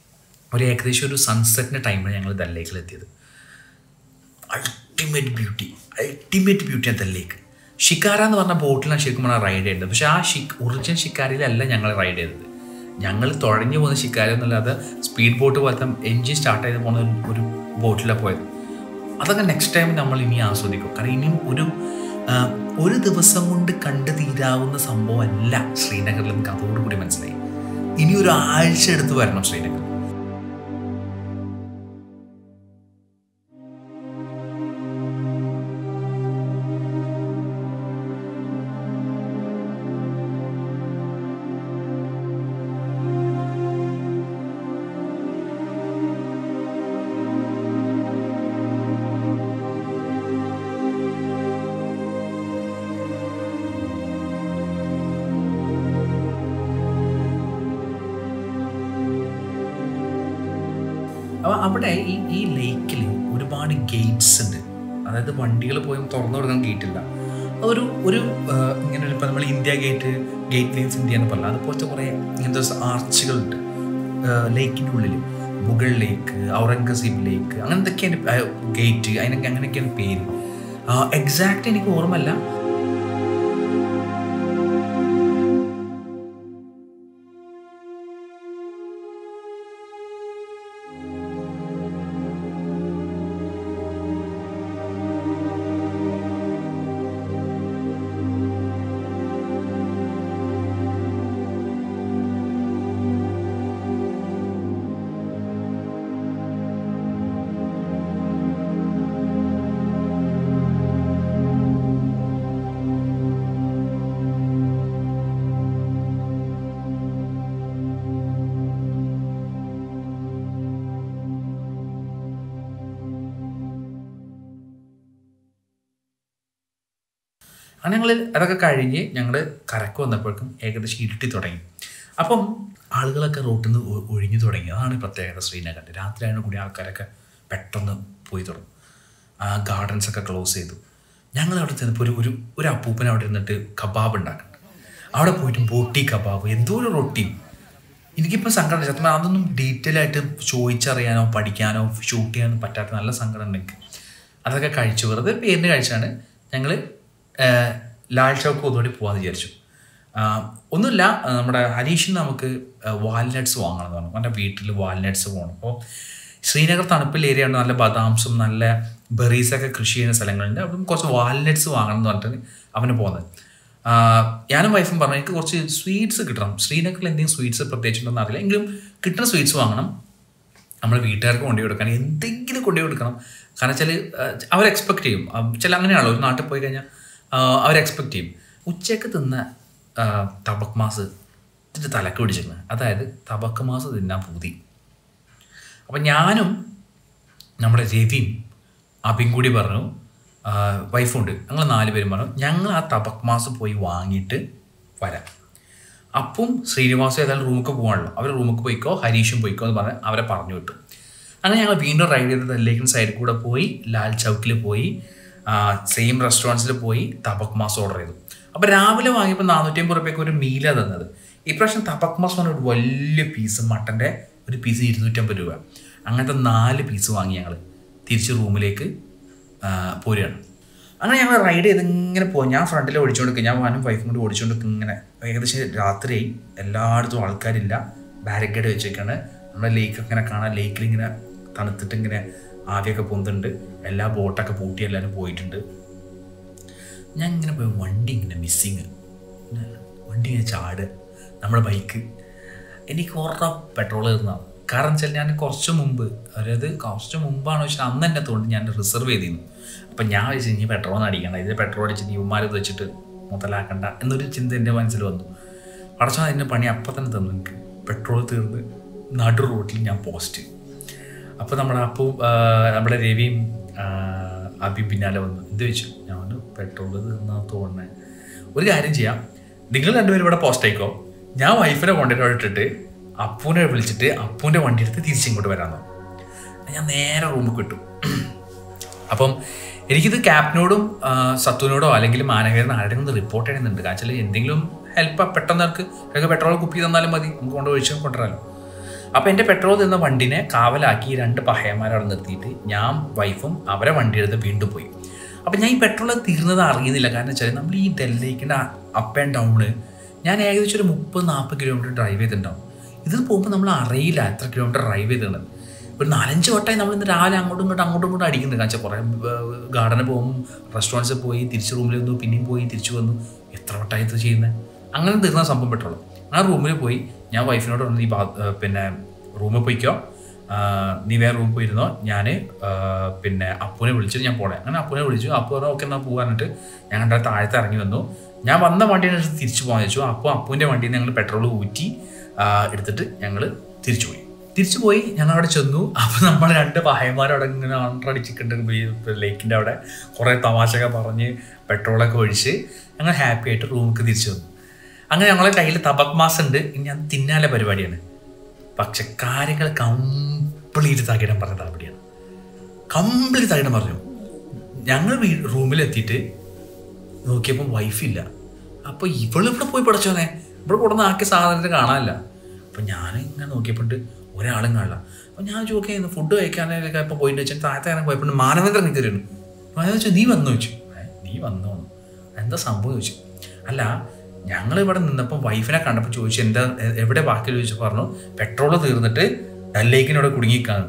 ഒരു ഏകദേശം ഒരു സൺസെറ്റിൻ്റെ ടൈമിൽ ഞങ്ങൾ ദല്ലേക്കിൽ എത്തിയത് അൾട്ടിമേറ്റ് ബ്യൂട്ടി അൾട്ടിമേറ്റ് ബ്യൂട്ടി അത് ലേക്ക് ഷിക്കാര എന്ന് പറഞ്ഞ ബോട്ടിലാണ് ശരിക്കും പറഞ്ഞാൽ റൈഡ് ചെയ്തത് പക്ഷേ ആ ഷിക് ഒറിജിനൽ ഷിക്കാരയിലല്ല ഞങ്ങൾ റൈഡ് ചെയ്തത് ഞങ്ങൾ തുഴഞ്ഞു പോകുന്ന ഷിക്കാര എന്നല്ലാതെ സ്പീഡ് ബോട്ട് പോലത്തെ എൻജിൻ സ്റ്റാർട്ട് ചെയ്ത് പോകുന്ന ഒരു- ഒരു ബോട്ടിലാണ് പോയത് അതൊക്കെ നെക്സ്റ്റ് ടൈം നമ്മൾ ഇനി ആസ്വദിക്കും കാരണം ഇനിയും ഒരു ആ, ഒരു ദിവസം കൊണ്ട് കണ്ടു തീരാവുന്ന സംഭവമല്ല ശ്രീനഗറിൽ നമുക്ക് അതോടുകൂടി മനസ്സിലായി ഇനി ഒരു ആഴ്ച എടുത്ത് വരണം ശ്രീനഗർ അപ്പോൾ അവിടെ ഈ ഈ ലേക്കിൽ ഒരുപാട് ഗേറ്റ്സ് ഉണ്ട് അതായത് വണ്ടികൾ പോയി തുറന്നു കൊടുക്കാൻ ഗേറ്റ് ഇല്ല ഒരു ഒരു ആ, ഇങ്ങനെ ഒരു ഇപ്പം നമ്മൾ India gate gateway of India എന്ന് പറഞ്ഞാൽ അതുപോലത്തെ കുറേ ഇങ്ങനത്തെ ആർച്ചുകളുണ്ട് ലേക്കിൻ്റെ ഉള്ളിൽ മുഗൾ ലേക്ക് ഔറംഗസീബ് ലേക്ക് അങ്ങനത്തൊക്കെയാണ് ഗേറ്റ് അതിനൊക്കെ അങ്ങനെയൊക്കെയാണ് പേര് എക്സാക്റ്റ് എനിക്ക് ഓർമ്മല്ല അങ്ങനെ ഞങ്ങൾ അതൊക്കെ കഴിഞ്ഞ് ഞങ്ങൾ കരക്ക് വന്നപ്പോഴേക്കും ഏകദേശം ഇരുട്ടി തുടങ്ങി അപ്പം ആളുകളൊക്കെ റോട്ടിൽ നിന്ന് ഒ- ഒഴിഞ്ഞു തുടങ്ങി അതാണ് പ്രത്യേകത ശ്രീനഗറിൻ്റെ രാത്രിയാണ് കൂടി ആൾക്കാരൊക്കെ പെട്ടെന്ന് പോയി തുടങ്ങും ആ ഗാർഡൻസ് ഒക്കെ ക്ലോസ് ചെയ്തു ഞങ്ങൾ അവിടെ ചെന്നപ്പോൾ ഒരു ഒരു ഒരു അപ്പൂപ്പൻ അവിടെ ഇരുന്നിട്ട് കബാബ് ഉണ്ടാക്കുന്നുണ്ട് അവിടെ പോയിട്ട് ബോട്ടി കബാബ് എന്തോ ഒരു റൊട്ടി എനിക്കിപ്പോൾ സങ്കടം സത്യം പറഞ്ഞാൽ അതൊന്നും ഡീറ്റെയിൽ ആയിട്ട് ചോദിച്ചറിയാനോ പഠിക്കാനോ ഷൂട്ട് ചെയ്യാനോ പറ്റാത്ത നല്ല സങ്കടം ഉണ്ട് എനിക്ക് അതൊക്കെ കഴിച്ചു വെറുതെ പേരിന് കഴിച്ചാണ് ഞങ്ങൾ ലാൽ ചൗക്ക് ഒന്നുകൂടി പോകാമെന്ന് വിചാരിച്ചു ആ, ഒന്നുമില്ല ആ, നമ്മുടെ ഹരീഷിന് നമുക്ക് വാൽനട്ട്സ് വാങ്ങണം എന്ന് പറഞ്ഞു അവൻ്റെ വീട്ടിൽ വാൽനട്ട്സ് പോകണം അപ്പോൾ ശ്രീനഗർ തണുപ്പിൽ ഏരിയ ഉണ്ട് നല്ല ബദാംസും നല്ല ബെറീസൊക്കെ കൃഷി ചെയ്യുന്ന സ്ഥലങ്ങളുണ്ട് അപ്പം കുറച്ച് വാൽനട്ട്സ് വാങ്ങണം എന്ന് പറഞ്ഞിട്ട് അവന് പോകുന്നത് ആ, ഞാനും വൈഫും പറഞ്ഞു എനിക്ക് കുറച്ച് സ്വീറ്റ്സ് കിട്ടണം ശ്രീനഗറിൽ എന്തെങ്കിലും സ്വീറ്റ്സ് പ്രത്യേകിച്ചുണ്ടെന്ന് അറിയില്ല എങ്കിലും കിട്ടുന്ന സ്വീറ്റ്സ് വാങ്ങണം നമ്മുടെ വീട്ടുകാർക്ക് കൊണ്ടു കൊടുക്കാൻ എന്തെങ്കിലും കൊണ്ടു കൊടുക്കണം കാരണം വെച്ചാൽ അവർ എക്സ്പെക്ട് ചെയ്യും ആ, ചില അങ്ങനെയാണല്ലോ ഒരു നാട്ടിൽ പോയി കഴിഞ്ഞാൽ അവർ എക്സ്പെക്ട് ചെയ്യും ഉച്ചയ്ക്ക് തിന്ന ആ, തബക് മാസ് ഇതിൻ്റെ തലക്ക് പിടിച്ചിരുന്നത് അതായത് തബക്ക് മാസ് തിന്നാൻ പൂതി അപ്പം ഞാനും നമ്മുടെ രവിയും അബിയും കൂടി പറഞ്ഞു ആ, വൈഫുണ്ട് ഞങ്ങൾ നാല് പേരും പറഞ്ഞു ഞങ്ങൾ ആ തബക് മാസ് പോയി വാങ്ങിയിട്ട് വരാം അപ്പം ശ്രീനിവാസും ഏതായാലും റൂമിലേക്ക് പോകാണല്ലോ അവർ റൂമിലേക്ക് പോയിക്കോ ഹരീഷും പോയിക്കോ എന്ന് പറഞ്ഞ് അവരെ പറഞ്ഞു വിട്ടു അങ്ങനെ ഞങ്ങൾ വീണ്ടും റൈഡ് ചെയ്ത് ലേക്കിൻ സൈഡിൽ കൂടെ പോയി ലാൽ ചൗക്കിൽ പോയി സെയിം റെസ്റ്റോറൻറ്റ്സിൽ പോയി തബക് മാസ് ഓർഡർ ചെയ്തു അപ്പോൾ രാവിലെ വാങ്ങിയപ്പോൾ നാനൂറ്റി അമ്പത് റുപ്യക്ക് ഒരു മീലാണ് തന്നത് ഇപ്രാവശ്യം തബക് മാസ് പറഞ്ഞ ഒരു വലിയ പീസ് മട്ടൻ്റെ ഒരു പീസ് ഇരുന്നൂറ്റമ്പത് രൂപ അങ്ങനത്തെ നാല് പീസ് വാങ്ങി ഞങ്ങൾ തിരിച്ച് റൂമിലേക്ക് ആ, പോരുകയാണ് അങ്ങനെ ഞങ്ങൾ റൈഡ് ചെയ്ത് ഇങ്ങനെ പോകും ഞാൻ ഫ്രണ്ടിൽ ഓടിച്ചുകൊണ്ട് ഞാൻ വാനും വൈഫും കൂടി ഓടിച്ചുകൊണ്ട് ഇങ്ങനെ ഏകദേശം രാത്രിയായി എല്ലായിടത്തും ആൾക്കാരില്ല ബാരിക്കേഡ് വെച്ചേക്കാണ് നമ്മുടെ ലേക്ക് ഇങ്ങനെ കാണാൻ ലേക്കിൽ ഇങ്ങനെ തണുത്തിട്ട് ഇങ്ങനെ ആവിയൊക്കെ പൊന്തുണ്ട് എല്ലാ ബോട്ടൊക്കെ പൂട്ടി എല്ലാവരും പോയിട്ടുണ്ട് ഞാൻ ഇങ്ങനെ പോയി വണ്ടി ഇങ്ങനെ മിസ്സിങ് വണ്ടി ഇങ്ങനെ ചാടുക നമ്മുടെ ബൈക്ക് എനിക്ക് ഉറപ്പ് പെട്രോൾ തീർന്നതാണ് കാരണം വെച്ചാൽ ഞാൻ കുറച്ച് മുമ്പ് അതായത് കുറച്ച് മുമ്പാണ് വെച്ചാൽ അന്ന് തന്നെ തോന്നി ഞാൻ റിസർവ് ചെയ്തിരുന്നു അപ്പം ഞാൻ വെച്ച് ഇനി പെട്രോൾ ഒന്നും അടിക്കണ്ട ഇതിൽ പെട്രോൾ അടിച്ചിട്ട് ഇവന്മാർ ഇത് വെച്ചിട്ട് മുതലാക്കണ്ട എന്നൊരു ചിന്ത എൻ്റെ മനസ്സിൽ വന്നു പടച്ചാൽ അതിൻ്റെ പണി അപ്പം തന്നെ തന്നു എനിക്ക് പെട്രോൾ തീർന്ന് നടു റോട്ടിൽ ഞാൻ പോസ്റ്റ് അപ്പോൾ നമ്മുടെ അപ്പു ആ, നമ്മുടെ രവിയും ആ, അബി പിന്നാലെ വന്നു എന്ത് വെച്ചു ഞാൻ പെട്രോൾ തീർന്നാ തോന്നണേ ഒരു കാര്യം ചെയ്യാം നിങ്ങൾ രണ്ടുപേരും ഇവിടെ പോസ്റ്റ് ആയിക്കോ ഞാൻ വൈഫിനെ കൊണ്ടുവരാൻ ഇട്ടിട്ട് അപ്പൂനെ വിളിച്ചിട്ട് അപ്പൂൻ്റെ വണ്ടി എടുത്ത് തിരിച്ചിങ്ങോട്ട് വരാൻ പറഞ്ഞു ഞാൻ നേരെ റൂമിൽ കിട്ടു അപ്പം എനിക്കിത് ക്യാപ്റ്റനോടും ആ, സത്തുവിനോടോ അല്ലെങ്കിൽ മാനവേരനോ ആരുടെയും ഒന്ന് റിപ്പോർട്ട് ചെയ്യുന്നുണ്ട് കാരണം വെച്ചാൽ എന്തെങ്കിലും ഹെൽപ്പ് പെട്ടെന്ന് അവർക്ക് ഒക്കെ പെട്രോൾ കുപ്പി തന്നാലും മതി നമുക്ക് കൊണ്ട് ഒഴിച്ച് കൊണ്ടുവരാമല്ലോ അപ്പോൾ എൻ്റെ പെട്രോൾ തന്ന വണ്ടിനെ കാവലാക്കി ഈ രണ്ട് പഹയന്മാരെ അവിടെ നിർത്തിയിട്ട് ഞാൻ വൈഫും അവരെ വണ്ടി എടുത്ത് വീണ്ടും പോയി അപ്പം ഞാൻ ഈ പെട്രോൾ തീർന്നത് അറിയുന്നില്ല കാരണം വെച്ചാൽ നമ്മൾ ഈ ഡൽഹിക്കിൻ്റെ അപ്പ് ആൻഡ് ഡൗണ് ഞാൻ ഏകദേശം ഒരു മുപ്പത് നാൽപ്പത് കിലോമീറ്റർ ഡ്രൈവ് ചെയ്തിട്ടുണ്ടാവും ഇത് പോകുമ്പോൾ നമ്മൾ അറിയില്ല എത്ര കിലോമീറ്റർ ഡ്രൈവ് ചെയ്തിട്ടുണ്ട് ഒരു നാലഞ്ച് വട്ടമായി നമ്മൾ ഇന്ന് രാവിലെ അങ്ങോട്ടും ഇങ്ങോട്ടും അങ്ങോട്ടും ഇങ്ങോട്ടും അടിക്കുന്നത് കാരണം കുറേ ഗാർഡനിൽ പോകും റെസ്റ്റോറൻറ്റ്സിൽ പോയി തിരിച്ച് റൂമിൽ വന്നു പിന്നെയും പോയി തിരിച്ചു വന്നു എത്ര വട്ടമായി ഇത് ചെയ്യുന്നത് അങ്ങനെ തീർന്ന സംഭവം പെട്ടുള്ളൂ ആ റൂമിൽ പോയി ഞാൻ വൈഫിനോട് പറഞ്ഞു നീ ബാ- ഏർ പിന്നെ റൂമിൽ പോയിക്കോ ആ, നീ വേറെ റൂമിൽ പോയിരുന്നോ ഞാൻ പിന്നെ അപ്പുനെ വിളിച്ചിട്ട് ഞാൻ പോണേ അങ്ങനെ അപ്പുനെ വിളിച്ചു അപ്പു പറഞ്ഞു ഓക്കെ എന്നാൽ പോകാനിട്ട് ഞാൻ കണ്ട താഴത്ത് ഇറങ്ങി വന്നു ഞാൻ വന്ന വണ്ടിയിൽ നിന്ന് തിരിച്ചു പോകാൻ വെച്ചു അപ്പോൾ അപ്പുവിൻ്റെ വണ്ടിയിൽ നിന്ന് ഞങ്ങൾ പെട്രോൾ ഊറ്റി ആ, എടുത്തിട്ട് ഞങ്ങൾ തിരിച്ചു പോയി തിരിച്ചു പോയി ഞങ്ങൾ അവിടെ ചെന്നു അപ്പോൾ നമ്മൾ രണ്ട് ഭായന്മാർ അവിടെ ഇങ്ങനെ അണ്ടടിച്ചിട്ടുണ്ട് ലേക്കിൻ്റെ അവിടെ കുറേ തമാശയൊക്കെ പറഞ്ഞ് പെട്രോളൊക്കെ ഒഴിച്ച് ഞങ്ങൾ ഹാപ്പി ആയിട്ട് റൂമിലേക്ക് തിരിച്ചു വന്നു അങ്ങനെ ഞങ്ങളെ കയ്യിൽ തബക് മാസ് ഉണ്ട് ഇനി അത് തിന്നാലെ പരിപാടിയാണ് പക്ഷെ കാര്യങ്ങൾ കംപ്ലീറ്റ് തകിടം പറഞ്ഞത് അവിടെയാണ് കംപ്ലീറ്റ് തകിടം പറഞ്ഞു ഞങ്ങൾ വീ റൂമിലെത്തിയിട്ട് നോക്കിയപ്പോൾ വൈഫില്ല അപ്പോൾ ഇവള് ഇവിടെ പോയി പഠിച്ചോനെ ഇവിടെ കൊടുന്ന ആക്കിയ സാധനത്തിന് കാണാനില്ല അപ്പം ഞാൻ ഇങ്ങനെ നോക്കിയപ്പോൾ ഒരാളും കാണില്ല അപ്പം ഞാൻ ചോദിക്കുക ഫുഡ് കഴിക്കാനൊക്കെ ഇപ്പോൾ പോയിട്ട് വെച്ചാൽ താഴത്തെ ഇറങ്ങി പോയപ്പോൾ മാനവേന്ദ്രൻ കയറിയിരുന്നു ഞാൻ ചോദിച്ചു നീ വന്നു ചോദിച്ചു "ഏ, നീ വന്നോ എന്താ സംഭവം ചോദിച്ചു അല്ല ഞങ്ങൾ ഇവിടെ നിന്നപ്പോൾ വൈഫിനെ കണ്ടപ്പോൾ ചോദിച്ചു എന്താ എ- എവിടെ ബാക്കി ചോദിച്ചു പറഞ്ഞു പെട്രോൾ തീർന്നിട്ട് ഡല്ലേക്കിനോട് കുടുങ്ങിക്കാണ്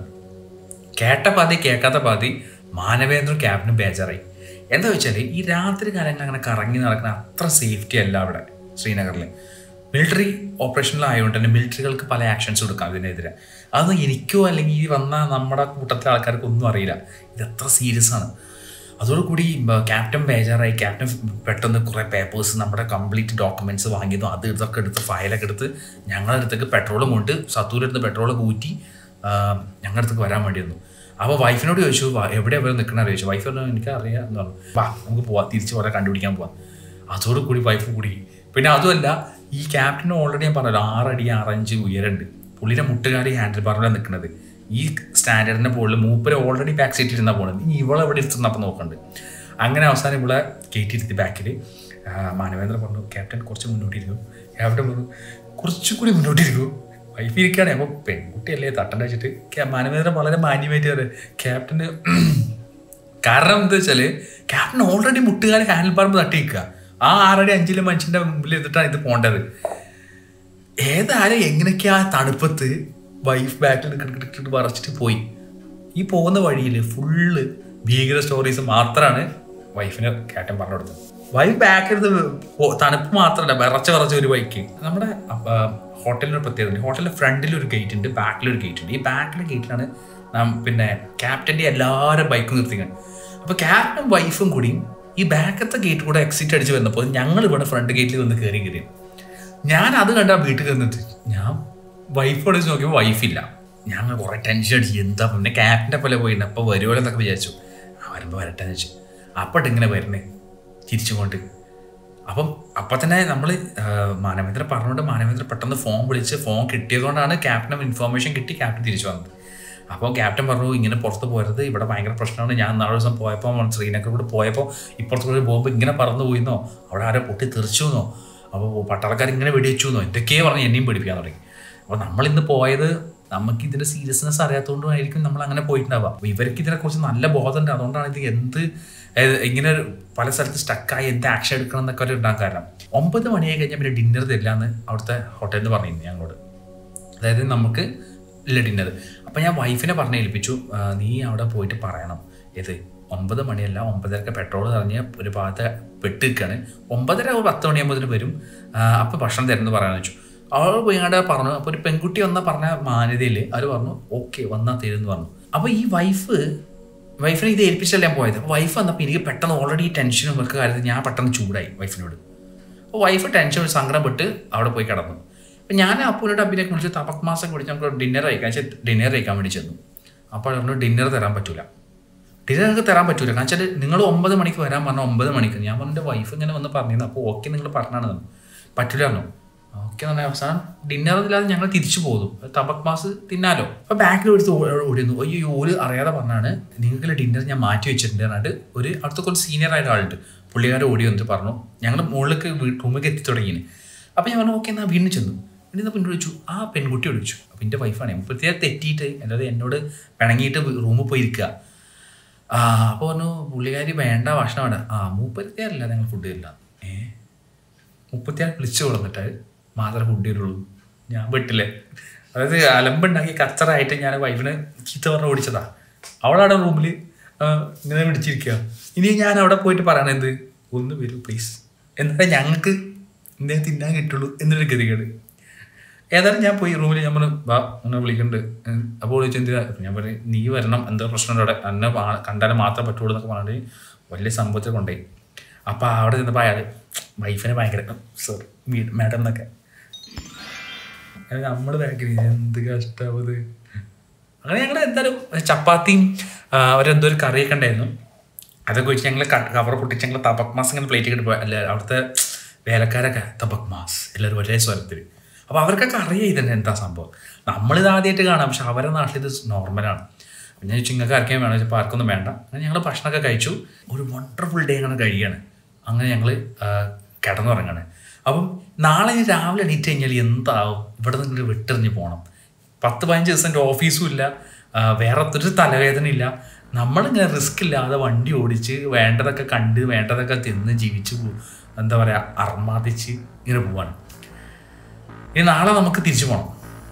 കേട്ട പാതി കേൾക്കാത്ത പാതി മാനവേന്ദ്രൻ ക്യാബിനും ബേജാറായി എന്താ വെച്ചാൽ ഈ രാത്രി കാലങ്ങളിൽ അങ്ങനെ കറങ്ങി നടക്കുന്ന അത്ര സേഫ്റ്റി അല്ല അവിടെ ശ്രീനഗറിൽ മിലിറ്ററി ഓപ്പറേഷനിലായതുകൊണ്ട് തന്നെ മിലിറ്ററികൾക്ക് പല ആക്ഷൻസ് കൊടുക്കാം ഇതിനെതിരെ അതൊന്നും എനിക്കോ അല്ലെങ്കിൽ ഈ വന്ന നമ്മുടെ കൂട്ടത്തിലെ ആൾക്കാർക്ക് ഒന്നും അറിയില്ല ഇത് എത്ര സീരിയസ് ആണ് അതോടുകൂടി ബ- ക്യാപ്റ്റൻ ബേജാറായി ക്യാപ്റ്റൻ പെട്ടെന്ന് കുറേ പേപ്പേഴ്സ് നമ്മുടെ കംപ്ലീറ്റ് ഡോക്യുമെന്റ്സ് വാങ്ങിയതും അത് ഇതൊക്കെ എടുത്ത് ഫയലൊക്കെ എടുത്ത് ഞങ്ങളുടെ അടുത്തേക്ക് പെട്രോളും കൊണ്ട് സത്തൂരെടുത്ത് പെട്രോളൊക്കെ ഊറ്റി ആ, ഞങ്ങളുടെ അടുത്തേക്ക് വരാൻ വേണ്ടി വന്നു അപ്പോൾ വൈഫിനോട് ചോദിച്ചു "വാ, എവിടെ എവിടെ നിൽക്കണ ചോദിച്ചു വൈഫ് പറഞ്ഞു എനിക്ക് അറിയാം എന്ന് പറഞ്ഞു വാ നമുക്ക് പോവാം തിരിച്ച് കുറെ കണ്ടുപിടിക്കാൻ പോവാം അതോടുകൂടി വൈഫ് കൂടി പിന്നെ അതുമല്ല ഈ ക്യാപ്റ്റന് ഓൾറെഡി ഞാൻ പറഞ്ഞല്ലോ ആറടി ആറഞ്ച് ഉയരണ്ട് പുള്ളിയുടെ മുട്ടുകാരി ഹാൻഡിൽ ബാറിലാണ് നിൽക്കുന്നത് ഈ സ്റ്റാൻഡേർഡിന്റെ മുകളിൽ മൂപ്പര് ഓൾറെഡി ബാക്ക് സീറ്റ് ഇരുന്ന പോകുന്നത് ഇനി ഇവളെ എവിടെ ഇരുത്തുന്നപ്പോൾ നോക്കണ്ട് അങ്ങനെ അവസാനം ഇവളെ കയറ്റിയിരുത്തി ബാക്കിൽ മാനവേന്ദ്ര പറഞ്ഞു ക്യാപ്റ്റൻ കുറച്ച് മുന്നോട്ടിരിക്കും ക്യാപ്റ്റൻ പറഞ്ഞു കുറച്ചുകൂടി മുന്നോട്ടിരിക്കും വൈഫ് ഇരിക്കുകയാണ് അപ്പോൾ പെൺകുട്ടിയല്ലേ തട്ടണ്ട വെച്ചിട്ട് ക്യാ- മാനവേന്ദ്രൻ വളരെ മാന്യമായിട്ട് പറയും ക്യാപ്റ്റന് കാരണം എന്താ വെച്ചാല് ക്യാപ്റ്റൻ ഓൾറെഡി മുട്ടുകാരെ ഹാൻഡിൽ പറമ്പ് തട്ടി നിൽക്കുക ആ ആറടി അഞ്ചിലെ മനുഷ്യന്റെ മുമ്പിൽ ഇരുന്നിട്ടാണ് ഇത് പോണ്ടത് ഏതായാലും എങ്ങനെയൊക്കെയാ തണുപ്പത്ത് വൈഫ് ബാക്കിൽ കിട്ടിട്ട് പറച്ചിട്ട് പോയി ഈ പോകുന്ന വഴിയിൽ ഫുള്ള് ഭീകര സ്റ്റോറീസ് മാത്രമാണ് വൈഫിന് ക്യാപ്റ്റൻ പറഞ്ഞു കൊടുത്തത് വൈഫ് ബാക്കിൽ തണുപ്പ് മാത്രമല്ല വിറച്ച വിറച്ച ഒരു ബൈക്ക് നമ്മുടെ ഹോട്ടലിനൊരു പ്രത്യേകത ഉണ്ട് ഹോട്ടലിന്റെ ഫ്രണ്ടിൽ ഒരു ഗേറ്റ് ഉണ്ട് ബാക്കിൽ ഒരു ഗേറ്റ് ഉണ്ട് ഈ ബാക്കിലെ ഗേറ്റിലാണ് നാം പിന്നെ ക്യാപ്റ്റന്റെ എല്ലാവരും ബൈക്കും നിർത്തിക്കുന്നത് അപ്പൊ ക്യാപ്റ്റൻ വൈഫും കൂടിയും ഈ ബാക്കത്തെ ഗേറ്റ് കൂടെ എക്സിറ്റ് അടിച്ച് വന്നപ്പോൾ ഞങ്ങൾ ഇവിടെ ഫ്രണ്ട് ഗേറ്റിൽ വന്ന് കയറി കയറി ഞാൻ അത് കണ്ട വീട്ടിൽ കന്നിട്ട് ഞാൻ വൈഫോട് നോക്കിയപ്പോൾ വൈഫില്ല ഞങ്ങൾ കുറെ ടെൻഷൻ അടിച്ച് എന്താ പിന്നെ ക്യാപ്റ്റൻ്റെ പോലെ പോയിട്ടുണ്ട് അപ്പോൾ വരുമല്ലോ എന്നൊക്കെ വിചാരിച്ചു ആ വരുമ്പോൾ വരട്ടെ എന്ന് വെച്ചു അപ്പോൾ ഇങ്ങനെ വരണേ തിരിച്ചുകൊണ്ട് അപ്പം അപ്പം തന്നെ നമ്മൾ മാനവേന്ദ്ര പറഞ്ഞുകൊണ്ട് മാനവേന്ദ്ര പെട്ടെന്ന് ഫോൺ വിളിച്ച് ഫോൺ കിട്ടിയതുകൊണ്ടാണ് ക്യാപ്റ്റന് ഇൻഫോർമേഷൻ കിട്ടി ക്യാപ്റ്റൻ തിരിച്ചു വന്നത് അപ്പോൾ ക്യാപ്റ്റൻ പറഞ്ഞു ഇങ്ങനെ പുറത്ത് പോരുത് ഇവിടെ ഭയങ്കര പ്രശ്നമാണ് ഞാൻ നാളെ ദിവസം പോയപ്പോൾ ശ്രീനഗർ കൂടെ പോയപ്പോൾ ഇപ്പുറത്ത് കൂടി പോകുമ്പോൾ ഇങ്ങനെ പറന്നു പോയിന്നോ അവിടെ ആരോ പൊട്ടി തെറിച്ചു എന്നോ അപ്പോൾ പട്ടാളക്കാർ ഇങ്ങനെ വെടിവെച്ചു എന്നോ എന്തൊക്കെയോ പറഞ്ഞ് എന്നെയും പേടിപ്പിക്കാൻ തുടങ്ങി അപ്പോൾ നമ്മൾ ഇന്ന് പോയത് നമുക്ക് ഇതിന്റെ സീരിയസ്നെസ് അറിയാത്തതുകൊണ്ടായിരിക്കും നമ്മൾ അങ്ങനെ പോയിട്ടുണ്ടാവുക അപ്പോൾ ഇവർക്ക് ഇതിനെക്കുറിച്ച് നല്ല ബോധമുണ്ട് അതുകൊണ്ടാണ് ഇത് എന്ത് ഏത് ഇങ്ങനെ ഒരു പല സ്ഥലത്ത് സ്റ്റക്കായി എന്ത് ആക്ഷൻ എടുക്കണം എന്നൊക്കെ ഒരു ഉണ്ടാകാൻ കാരണം ഒമ്പത് മണിയായി കഴിഞ്ഞാൽ പിന്നെ ഡിന്നർ തരില്ല എന്ന് അവിടുത്തെ ഹോട്ടലിൽ നിന്ന് പറഞ്ഞിരുന്നു ഞങ്ങളോട് അതായത് നമുക്ക് ഇല്ല ഡിന്നർ അപ്പം ഞാൻ വൈഫിനെ പറഞ്ഞ് ഏൽപ്പിച്ചു "ആ, നീ അവിടെ പോയിട്ട് പറയണം ഇത് ഒമ്പത് മണിയല്ല ഒമ്പതരക്ക് പെട്രോൾ നിറഞ്ഞ് ഒരു ഭാഗത്ത് പെട്ട് നിൽക്കുകയാണ് ഒമ്പതര ഒരു പത്ത് മണിയാകുമ്പോൾ വരും അപ്പം ഭക്ഷണം തരുമെന്ന് പറയാന്ന് വെച്ചു അവൾ പോയിങ്ങാണ്ട് പറഞ്ഞു അപ്പോൾ ഒരു പെൺകുട്ടി വന്ന പറഞ്ഞ മാന്യതയിൽ അവർ പറഞ്ഞു ഓക്കെ വന്നാൽ തരുമെന്ന് പറഞ്ഞു അപ്പോൾ ഈ വൈഫ് വൈഫിനെ ഇത് ഏൽപ്പിച്ചല്ല ഞാൻ പോയത് അപ്പോൾ വൈഫ് വന്നപ്പോൾ എനിക്ക് പെട്ടെന്ന് ഓൾറെഡി ടെൻഷനും ഒക്കെ കാര്യത്തിൽ ഞാൻ പെട്ടെന്ന് ചൂടായി വൈഫിനോട് അപ്പോൾ വൈഫ് ടെൻഷൻ സങ്കടപ്പെട്ട് അവിടെ പോയി കിടന്നു അപ്പം ഞാൻ അപ്പൂനോട് അഭിനയൊക്കെ വിളിച്ച് തപക് മാസം വിളിച്ച് നമുക്ക് ഡിന്നർ കഴിക്കാൻ ഡിന്നർ കഴിക്കാൻ വേണ്ടി ചെന്നു അപ്പോൾ പറഞ്ഞു ഡിന്നർ തരാൻ പറ്റൂല ഡിന്നർ നിങ്ങൾക്ക് തരാൻ പറ്റൂല കാരണം വെച്ചാൽ നിങ്ങൾ ഒമ്പത് മണിക്ക് വരാൻ പറഞ്ഞ ഒമ്പത് മണിക്ക് ഞാൻ പറഞ്ഞു എൻ്റെ വൈഫ് ഇങ്ങനെ വന്ന് പറഞ്ഞിരുന്നു അപ്പോൾ ഓക്കെ നിങ്ങൾ പറഞ്ഞാണ് തന്നു പറ്റില്ല പറഞ്ഞു ഓക്കെ എന്ന് പറഞ്ഞാൽ അവസാനം ഡിന്നർ ഇല്ലാതെ ഞങ്ങൾ തിരിച്ചു പോകുന്നു തബക് മാസ് തിന്നാലോ അപ്പോൾ ബാക്കിൽ എടുത്ത് ഓടിയിരുന്നു അയ്യോ ഒരു അറിയാതെ പറഞ്ഞാണ് നിങ്ങൾക്ക് ഡിന്നർ ഞാൻ മാറ്റി വെച്ചിട്ടുണ്ട് പറഞ്ഞിട്ട് ഒരു അടുത്ത കുറച്ച് സീനിയർ ആയിട്ട് ആളുണ്ട് പുള്ളിക്കാരെ ഓടി വന്നിട്ട് പറഞ്ഞു ഞങ്ങൾ മുകളിലേക്ക് റൂമിലേക്ക് എത്തി തുടങ്ങിന് അപ്പോൾ ഞാൻ പറഞ്ഞു ഓക്കെ എന്നാൽ വീണ്ടും ചെന്നു പിന്നെ പെൺകുട്ടി വിളിച്ചു ആ പെൺകുട്ടി വിളിച്ചു അപ്പം എൻ്റെ വൈഫാണ് മുപ്പത്തിയാറ് തെറ്റിയിട്ട് അല്ലാതെ എന്നോട് പിണങ്ങിയിട്ട് റൂമിൽ പോയി ഇരിക്കുക ആ അപ്പോൾ പറഞ്ഞു പുള്ളിക്കാരി വേണ്ട ഭക്ഷണം വേണ്ട ആ മൂപ്പത്തിയാറില്ല ഞങ്ങൾ ഫുഡ് തരില്ല ഏ മുപ്പത്തിയാറ് വിളിച്ചു കൊടുത്തിട്ട് മാത്രമേ ഫുഡ് തരുള്ളൂ ഞാൻ വിട്ടില്ലേ അതായത് അലമ്പുണ്ടാക്കി കച്ചറായിട്ട് ഞാൻ വൈഫിന് ചീത്ത പറഞ്ഞ് ഓടിച്ചതാ അവളവിടെ റൂമിൽ ഇങ്ങനെ പിടിച്ചിരിക്കുക ഇനി ഞാൻ അവിടെ പോയിട്ട് പറയണത് എന്ത് ഒന്ന് വരൂ പ്ലീസ് എന്നാലേ ഞങ്ങൾക്ക് എന്തെങ്കിലും തിന്നാൻ കിട്ടുള്ളൂ എന്നൊരു ഗതികേട് ഏതായാലും ഞാൻ പോയി റൂമിൽ ഞാൻ പറഞ്ഞു വാ എന്നെ വിളിക്കുന്നുണ്ട് ഉം. അപ്പോൾ വിളിച്ചു എന്തിനാ അപ്പൊ ഞാൻ പറഞ്ഞു നീ വരണം എന്താ പ്രശ്നം അവിടെ എന്നെ വാ- കണ്ടാലേ മാത്രമേ പറ്റുള്ളൂ എന്നൊക്കെ പറഞ്ഞിട്ട് വലിയ സംഭവത്തിൽ കൊണ്ടുപോയി അപ്പോൾ അവിടെ ചെന്നപ്പോൾ അയാൾ വൈഫിനെ ഭയങ്കര സോറി മാഡം എന്നൊക്കെ നമ്മൾ ബാക്കിൽ എന്ത് കഷ്ടാവത് അങ്ങനെ ഞങ്ങൾ എന്തായാലും ചപ്പാത്തിയും ആ, അവരെന്തോ ഒരു കറിയൊക്കെ ഉണ്ടായിരുന്നു അതൊക്കെ വെച്ച് ഞങ്ങൾ കവർ പൊട്ടിച്ച് ഞങ്ങൾ തബക് മാസ് ഇങ്ങനെ പ്ലേറ്റ് ഇട്ട് പോയി അല്ല അവിടുത്തെ വേലക്കാരൊക്കെ തബക് മാസ് എല്ലാവരും ഒരേ സ്വരത്തിൽ അപ്പോൾ അവർക്കൊക്കെ അറിയാം ഇതിൻ്റെ എന്താ സംഭവം നമ്മളിത് ആദ്യമായിട്ട് കാണാം പക്ഷെ അവരുടെ നാട്ടിൽ ഇത് നോർമലാണ് അപ്പം ഞാൻ ചോദിച്ചു നിങ്ങൾക്ക് ആർക്കെങ്കിലും വേണം ഇപ്പോൾ ആർക്കൊന്നും വേണ്ട അങ്ങനെ ഞങ്ങൾ ഭക്ഷണമൊക്കെ കഴിച്ചു ഒരു വണ്ടർഫുൾ ഡേ അങ്ങനെ കഴിയാണ് അങ്ങനെ ഞങ്ങൾ കിടന്നുറങ്ങാണ് അപ്പം നാളെ ഇനി രാവിലെ എണീറ്റ് കഴിഞ്ഞാൽ എന്താവും ഇവിടെ നിന്ന് വിട്ടെറിഞ്ഞ് പോകണം പത്ത് പതിനഞ്ച് ദിവസം എൻ്റെ ഓഫീസും ഇല്ല ആ, വേറെ ഒരു തലവേദന ഇല്ല നമ്മളിങ്ങനെ റിസ്ക് ഇല്ലാതെ വണ്ടി ഓടിച്ച് വേണ്ടതൊക്കെ കണ്ട് വേണ്ടതൊക്കെ തിന്ന് ജീവിച്ച് പോ- എന്താ പറയുക അർമാദിച്ച് ഇങ്ങനെ പോവാണ് ഇനി നാളെ നമുക്ക് തിരിച്ചു പോകണം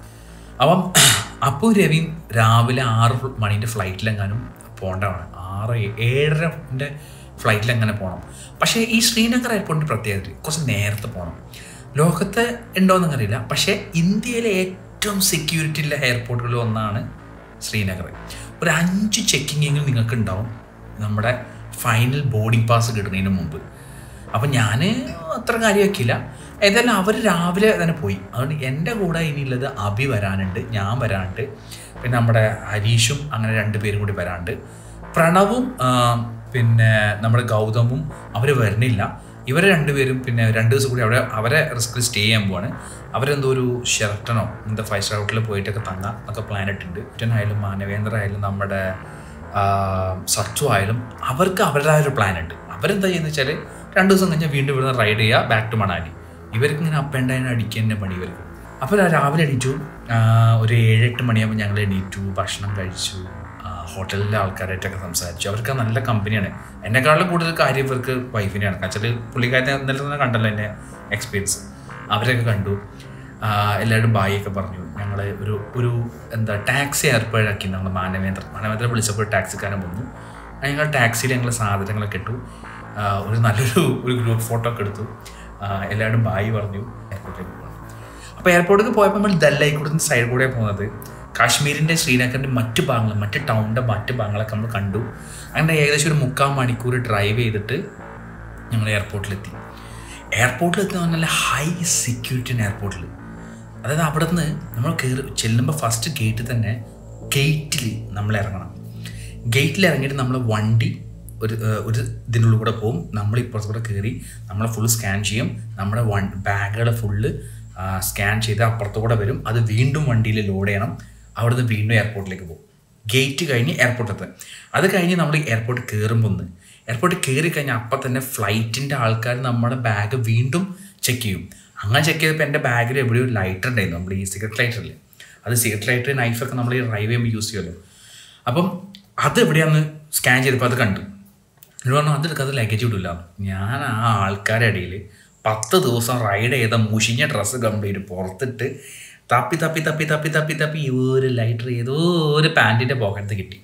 അപ്പം അപ്പോൾ രവി രാവിലെ ആറ് മണീൻ്റെ ഫ്ലൈറ്റിലെങ്ങാനും പോകേണ്ടതാണ് ആറ് ഏഴരൻ്റെ ഫ്ലൈറ്റിലെങ്ങനെ പോകണം പക്ഷേ ഈ ശ്രീനഗർ എയർപോർട്ടിൻ്റെ പ്രത്യേകത കുറച്ച് നേരത്തെ പോകണം ലോകത്ത് ഉണ്ടോയെന്ന് അറിയില്ല പക്ഷേ ഇന്ത്യയിലെ ഏറ്റവും സെക്യൂരിറ്റി ഉള്ള എയർപോർട്ടുകളിൽ ഒന്നാണ് ശ്രീനഗർ ഒരു അഞ്ച് ചെക്കിങ്ങെങ്കിലും നിങ്ങൾക്ക് ഉണ്ടാവും നമ്മുടെ ഫൈനൽ ബോർഡിംഗ് പാസ് കിട്ടുന്നതിന് മുമ്പ് അപ്പം ഞാൻ അത്ര കാര്യമാക്കിയില്ല ഏതായാലും അവർ രാവിലെ തന്നെ പോയി അതുകൊണ്ട് എൻ്റെ കൂടെ ഇനിയുള്ളത് അഭി വരാനുണ്ട് ഞാൻ വരാനുണ്ട് പിന്നെ നമ്മുടെ ഹരീഷും അങ്ങനെ രണ്ട് പേരും കൂടി വരാനുണ്ട് പ്രണവും ആ, പിന്നെ നമ്മുടെ ഗൗതമും അവർ വരുന്നില്ല ഇവരെ രണ്ടുപേരും പിന്നെ രണ്ട് ദിവസം കൂടി അവിടെ അവരെ റിസ്കിൽ സ്റ്റേ ചെയ്യാൻ പോവാണ് അവരെന്തോ ഒരു ഷെർട്ടനോ എന്താ ഫൈവ് സ്റ്റാർ ഹോട്ടലിൽ പോയിട്ടൊക്കെ തങ്ങാം എന്നൊക്കെ പ്ലാൻ ഇട്ടുണ്ട് ആയാലും മാനവേന്ദ്ര ആയാലും നമ്മുടെ ആ, സത്തു ആയാലും അവർക്ക് അവരുടേതായ ഒരു പ്ലാൻ ഉണ്ട് അവരെന്താ ചെയ്യുന്നത് വെച്ചാൽ രണ്ട് ദിവസം കഴിഞ്ഞാൽ വീണ്ടും ഇവിടുന്ന് റൈഡ് ചെയ്യുക ബാക്ക് ടു മണാലി ഇവർക്ക് ഇങ്ങനെ അപ്പ് ആൻഡ് ഡൗൺ അടിക്കുക തന്നെ പണി ഇവർക്ക് അപ്പോൾ ഞാൻ രാവിലെ എണീറ്റു ആ, ഒരു ഏഴെട്ട് മണിയാകുമ്പോൾ ഞങ്ങൾ എണീറ്റു ഭക്ഷണം കഴിച്ചു ആ, ഹോട്ടലിലെ ആൾക്കാരായിട്ടൊക്കെ സംസാരിച്ചു അവർക്ക് നല്ല കമ്പനിയാണ് എന്നെക്കാളും കൂടുതൽ കാര്യം ഇവർക്ക് വൈഫിനെയാണ് വെച്ചാൽ പുള്ളിക്കാരനെ ഇന്നലെ തന്നെ കണ്ടല്ലോ എൻ്റെ എക്സ്പീരിയൻസ് അവരൊക്കെ കണ്ടു ആ, എല്ലാവരും ബായി ഒക്കെ പറഞ്ഞു ഞങ്ങൾ ഒരു ഒരു എന്താ ടാക്സി ഏർപ്പാടാക്കി നമ്മൾ മാനവേന്ദ്ര മാനവേന്ദ്ര വിളിച്ചപ്പോൾ ഒരു ടാക്സിക്കാരൻ വന്നു ഞങ്ങൾ ടാക്സിയിൽ ഞങ്ങൾ സാധനങ്ങളൊക്കെ ഇട്ടു ആ, ഒരു നല്ലൊരു ഒരു ഗ്രൂപ്പ് ഫോട്ടോ ഒക്കെ എടുത്തു ആ, എല്ലാവരും ബായി പറഞ്ഞു എയർപോർട്ടിലേക്ക് പോകണം അപ്പോൾ എയർപോർട്ടിലേക്ക് പോയപ്പോൾ നമ്മൾ ദല്ലായിക്കൂടെ സൈഡ് കൂടെ പോകുന്നത് കാശ്മീരിൻ്റെ ശ്രീനഗറിൻ്റെ മറ്റു ഭാഗങ്ങൾ മറ്റ് ടൗണിൻ്റെ മറ്റ് ഭാഗങ്ങളൊക്കെ നമ്മൾ കണ്ടു അങ്ങനെ ഏകദേശം ഒരു മുക്കാൽ മണിക്കൂർ ഡ്രൈവ് ചെയ്തിട്ട് ഞങ്ങൾ എയർപോർട്ടിലെത്തി എയർപോർട്ടിൽ എത്തുന്ന പറഞ്ഞാൽ ഹൈ സെക്യൂരിറ്റി എയർപോർട്ടിൽ അതായത് അവിടെ നിന്ന് നമ്മൾ കയറി ചെല്ലുമ്പോൾ ഫസ്റ്റ് ഗേറ്റിൽ തന്നെ ഗേറ്റിൽ നമ്മൾ ഇറങ്ങണം ഗേറ്റിൽ ഇറങ്ങിയിട്ട് നമ്മൾ വണ്ടി ഒരു ഏഹ്, ഒരു ഇതിനുള്ളിൽ കൂടെ പോകും നമ്മൾ ഇപ്പുറത്ത് കൂടെ കയറി നമ്മളെ ഫുൾ സ്കാൻ ചെയ്യും നമ്മുടെ വൺ ബാഗുകൾ ഫുള്ള് സ്കാൻ ചെയ്ത് അപ്പുറത്ത് കൂടെ വരും അത് വീണ്ടും വണ്ടിയിൽ ലോഡ് ചെയ്യണം അവിടുന്ന് വീണ്ടും എയർപോർട്ടിലേക്ക് പോകും ഗേറ്റ് കഴിഞ്ഞ് എയർപോർട്ടിൽ അത് കഴിഞ്ഞ് നമ്മൾ എയർപോർട്ടിൽ കയറുമ്പോൾ ഒന്ന് എയർപോർട്ടിൽ കയറി കഴിഞ്ഞാൽ അപ്പം തന്നെ ഫ്ലൈറ്റിൻ്റെ ആൾക്കാർ നമ്മുടെ ബാഗ് വീണ്ടും ചെക്ക് ചെയ്യും അങ്ങനെ ചെക്ക് ചെയ്തപ്പോൾ എൻ്റെ ബാഗിൽ എവിടെയോ ലൈറ്റർ ഉണ്ടായിരുന്നു നമ്മൾ ഈ സിഗരറ്റ് ലൈറ്റർ അല്ലേ അത് സിഗരറ്റ് ലൈറ്റർ നൈഫൊക്കെ നമ്മൾ ഈ ഡ്രൈവ് ചെയ്യുമ്പോൾ യൂസ് ചെയ്യുമല്ലോ അപ്പം അത് എവിടെയാന്ന് സ്കാൻ ചെയ്തപ്പോൾ അത് കണ്ടു എന്നിട്ട് പറഞ്ഞു അതെടുക്കുക അത് ലഗേജ് വിടില്ല ഞാൻ ആ ആൾക്കാരുടെ ഇടയിൽ പത്ത് ദിവസം റൈഡ് ചെയ്ത മുഷിഞ്ഞ ഡ്രസ്സ് കംപ്ലീറ്റ് പുറത്തിട്ട് തപ്പി തപ്പി തപ്പി തപ്പി തപ്പി തപ്പി ഒരു ലൈറ്റർ ഏതോ ഒരു പാൻറ്റിൻ്റെ പോക്കറ്റ് കിട്ടി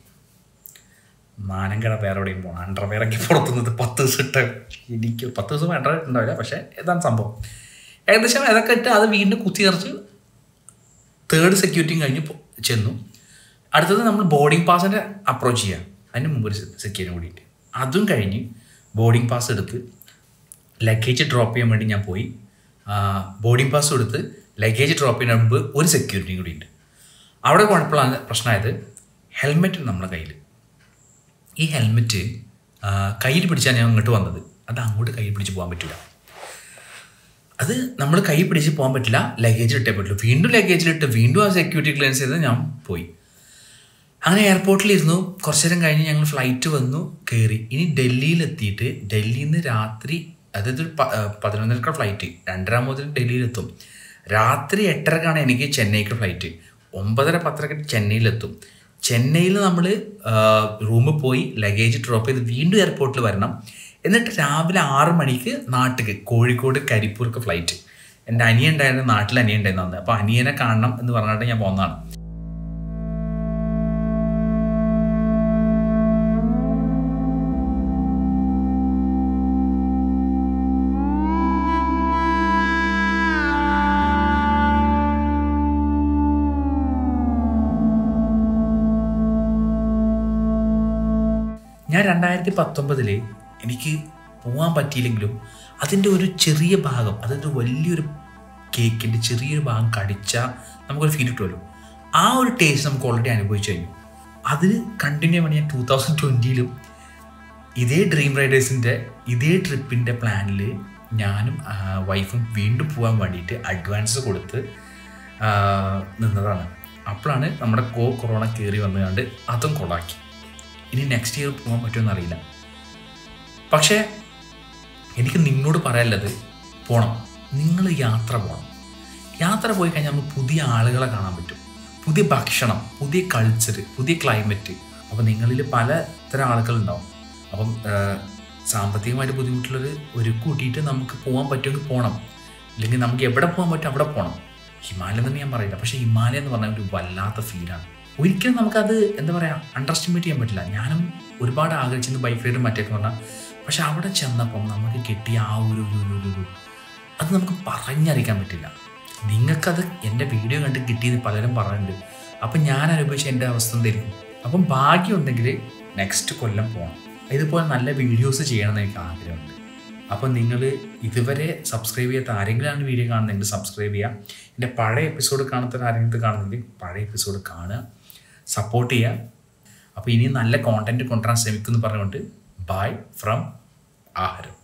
മാനങ്കട വേറെ എവിടെയും പോകണം അണ്ടർവെയറൊക്കെ പുറത്തുനിന്നത് പത്ത് ദിവസം ഇട്ട് എനിക്ക് പത്ത് ദിവസം അണ്ടർ ഉണ്ടാവില്ല പക്ഷേ ഏതാണ് സംഭവം ഏകദേശം അതൊക്കെ ഇട്ട് അത് വീണ്ടും കുത്തി നിറച്ച് തേർഡ് സെക്യൂരിറ്റിയും കഴിഞ്ഞ് പോ- ചെന്നു അടുത്തത് നമ്മൾ ബോർഡിംഗ് പാസിൻ്റെ അപ്രോച്ച് ചെയ്യാം അതിന് മുമ്പ് ഒരു സെക്യൂരിറ്റി കൂടിയിട്ട് അതും കഴിഞ്ഞ് ബോർഡിംഗ് പാസ് എടുത്ത് ലഗേജ് ഡ്രോപ്പ് ചെയ്യാൻ വേണ്ടി ഞാൻ പോയി ബോർഡിംഗ് പാസ് എടുത്ത് ലഗേജ് ഡ്രോപ്പ് ചെയ്യുന്ന മുമ്പ് ഒരു സെക്യൂരിറ്റിയും കൂടി ഉണ്ട് അവിടെ കുഴപ്പമാണ് പ്രശ്നമായത് ഹെൽമെറ്റ് നമ്മുടെ കയ്യിൽ ഈ ഹെൽമെറ്റ് കയ്യിൽ പിടിച്ചാൽ ഞാൻ ഇങ്ങോട്ട് വന്നത് അത് അങ്ങോട്ട് കയ്യിൽ പിടിച്ച് പോകാൻ പറ്റില്ല അത് നമ്മൾ കൈ പിടിച്ച് പോകാൻ പറ്റില്ല ലഗേജിൽ ഇട്ടേ പറ്റുള്ളൂ വീണ്ടും ലഗേജിലിട്ട് വീണ്ടും ആ സെക്യൂരിറ്റി ക്ലിയറൻസ് ചെയ്ത് ഞാൻ പോയി അങ്ങനെ എയർപോർട്ടിലിരുന്നു കുറച്ചു നേരം കഴിഞ്ഞ് ഞങ്ങൾ ഫ്ലൈറ്റ് വന്നു കയറി ഇനി ഡൽഹിയിലെത്തിയിട്ട് ഡൽഹിയിൽ നിന്ന് രാത്രി അതായത് ഒരു പ- ഏഹ് പതിനൊന്നരക്ക ഫ്ലൈറ്റ് രണ്ടര മുതൽ ഡൽഹിയിലെത്തും രാത്രി എട്ടരക്കാണ് എനിക്ക് ചെന്നൈക്ക് ഫ്ലൈറ്റ് ഒമ്പതര പത്തരക്ക് ചെന്നൈയിലെത്തും ചെന്നൈയിൽ നമ്മൾ റൂമിൽ പോയി ലഗേജ് ഡ്രോപ്പ് ചെയ്ത് വീണ്ടും എയർപോർട്ടിൽ വരണം എന്നിട്ട് രാവിലെ ആറ് മണിക്ക് നാട്ടിക്ക് കോഴിക്കോട് കരിപ്പൂർക്ക് ഫ്ലൈറ്റ് എൻ്റെ അനിയൻ ഉണ്ടായിരുന്നു നാട്ടിൽ അനിയൻ ഉണ്ടായിരുന്നു അന്ന് അപ്പോൾ അനിയനെ കാണണം എന്ന് പറഞ്ഞിട്ട് ഞാൻ പോകുന്നതാണ് ഞാൻ രണ്ടായിരത്തി പത്തൊമ്പതില് എനിക്ക് പോകാൻ പറ്റിയില്ലെങ്കിലും അതിൻ്റെ ഒരു ചെറിയ ഭാഗം അതായത് വലിയൊരു കേക്കിൻ്റെ ചെറിയൊരു ഭാഗം കടിച്ചാൽ നമുക്കൊരു ഫീൽ കിട്ടുമല്ലോ ആ ഒരു ടേസ്റ്റ് നമുക്ക് ഓൾറെഡി അനുഭവിച്ചു കഴിഞ്ഞു അതിന് കണ്ടിന്യൂ വേണ്ടി ഞാൻ ടൂ തൗസൻഡ് ട്വൻറ്റിയിലും ഇതേ ഡ്രീം റൈഡേഴ്സിൻ്റെ ഇതേ ട്രിപ്പിൻ്റെ പ്ലാനിൽ ഞാനും ആ, വൈഫും വീണ്ടും പോകാൻ വേണ്ടിയിട്ട് അഡ്വാൻസ് കൊടുത്ത് ആ, നിന്നതാണ് അപ്പോഴാണ് നമ്മുടെ കോ കൊറോണ കയറി വന്നുകൊണ്ട് അതും കൊളാക്കി ഇനി നെക്സ്റ്റ് ഇയർ പോകാൻ പറ്റുമെന്ന് അറിയില്ല പക്ഷേ എനിക്ക് നിങ്ങളോട് പറയാനുള്ളത് പോണം നിങ്ങൾ യാത്ര പോകണം യാത്ര പോയി കഴിഞ്ഞാൽ നമുക്ക് പുതിയ ആളുകളെ കാണാൻ പറ്റും പുതിയ ഭക്ഷണം പുതിയ കൾച്ചർ പുതിയ ക്ലൈമറ്റ് അപ്പോൾ നിങ്ങളിൽ പല തരം ആളുകളുണ്ടാവും അപ്പം ആ, സാമ്പത്തികമായിട്ട് ബുദ്ധിമുട്ടുള്ളവർ ഒരു കൂട്ടിയിട്ട് നമുക്ക് പോകാൻ പറ്റുമെങ്കിൽ പോകണം ഇല്ലെങ്കിൽ നമുക്ക് എവിടെ പോകാൻ പറ്റും അവിടെ പോകണം ഹിമാലയം എന്ന് ഞാൻ പറയില്ല പക്ഷേ ഹിമാലയം എന്ന് പറഞ്ഞാൽ ഒരു വല്ലാത്ത ഫീലാണ് ഒരിക്കലും നമുക്കത് എന്താ പറയുക അണ്ടർ എസ്റ്റിമേറ്റ് ചെയ്യാൻ പറ്റില്ല ഞാനും ഒരുപാട് ആഗ്രഹിച്ചിരുന്നു ബൈക്ക് റൈഡും മറ്റൊക്കെ പറഞ്ഞാൽ പക്ഷെ അവിടെ ചെന്നപ്പം നമുക്ക് കിട്ടിയ ആ ഒരു ഒരു ഒരു ഒരു- ഒരു അത് നമുക്ക് പറഞ്ഞറിയിക്കാൻ പറ്റില്ല നിങ്ങൾക്കത് എൻ്റെ വീഡിയോ കണ്ട് കിട്ടിയെന്ന് പലരും പറയുന്നുണ്ട് അപ്പം ഞാൻ അനുഭവിച്ച എൻ്റെ അവസ്ഥ എന്തായിരിക്കും അപ്പം ഭാഗ്യമുണ്ടെങ്കിൽ നെക്സ്റ്റ് കൊല്ലം പോകണം ഇതുപോലെ നല്ല വീഡിയോസ് ചെയ്യണമെന്ന് എനിക്ക് ആഗ്രഹമുണ്ട് അപ്പം നിങ്ങൾ ഇതുവരെ സബ്സ്ക്രൈബ് ചെയ്യാത്ത ആരെങ്കിലാണ് വീഡിയോ കാണുന്നതെങ്കിൽ സബ്സ്ക്രൈബ് ചെയ്യുക എൻ്റെ പഴയ എപ്പിസോഡ് കാണാത്ത ആരെങ്കിലും കാണുന്നെങ്കിൽ പഴയ എപ്പിസോഡ് കാണുക സപ്പോർട്ട് ചെയ്യുക അപ്പോൾ ഇനി നല്ല കോണ്ടന്റ് കൊണ്ടുവരാൻ ശ്രമിക്കുമെന്ന് പറഞ്ഞുകൊണ്ട് ബൈ ഫ്രം ആഹാരം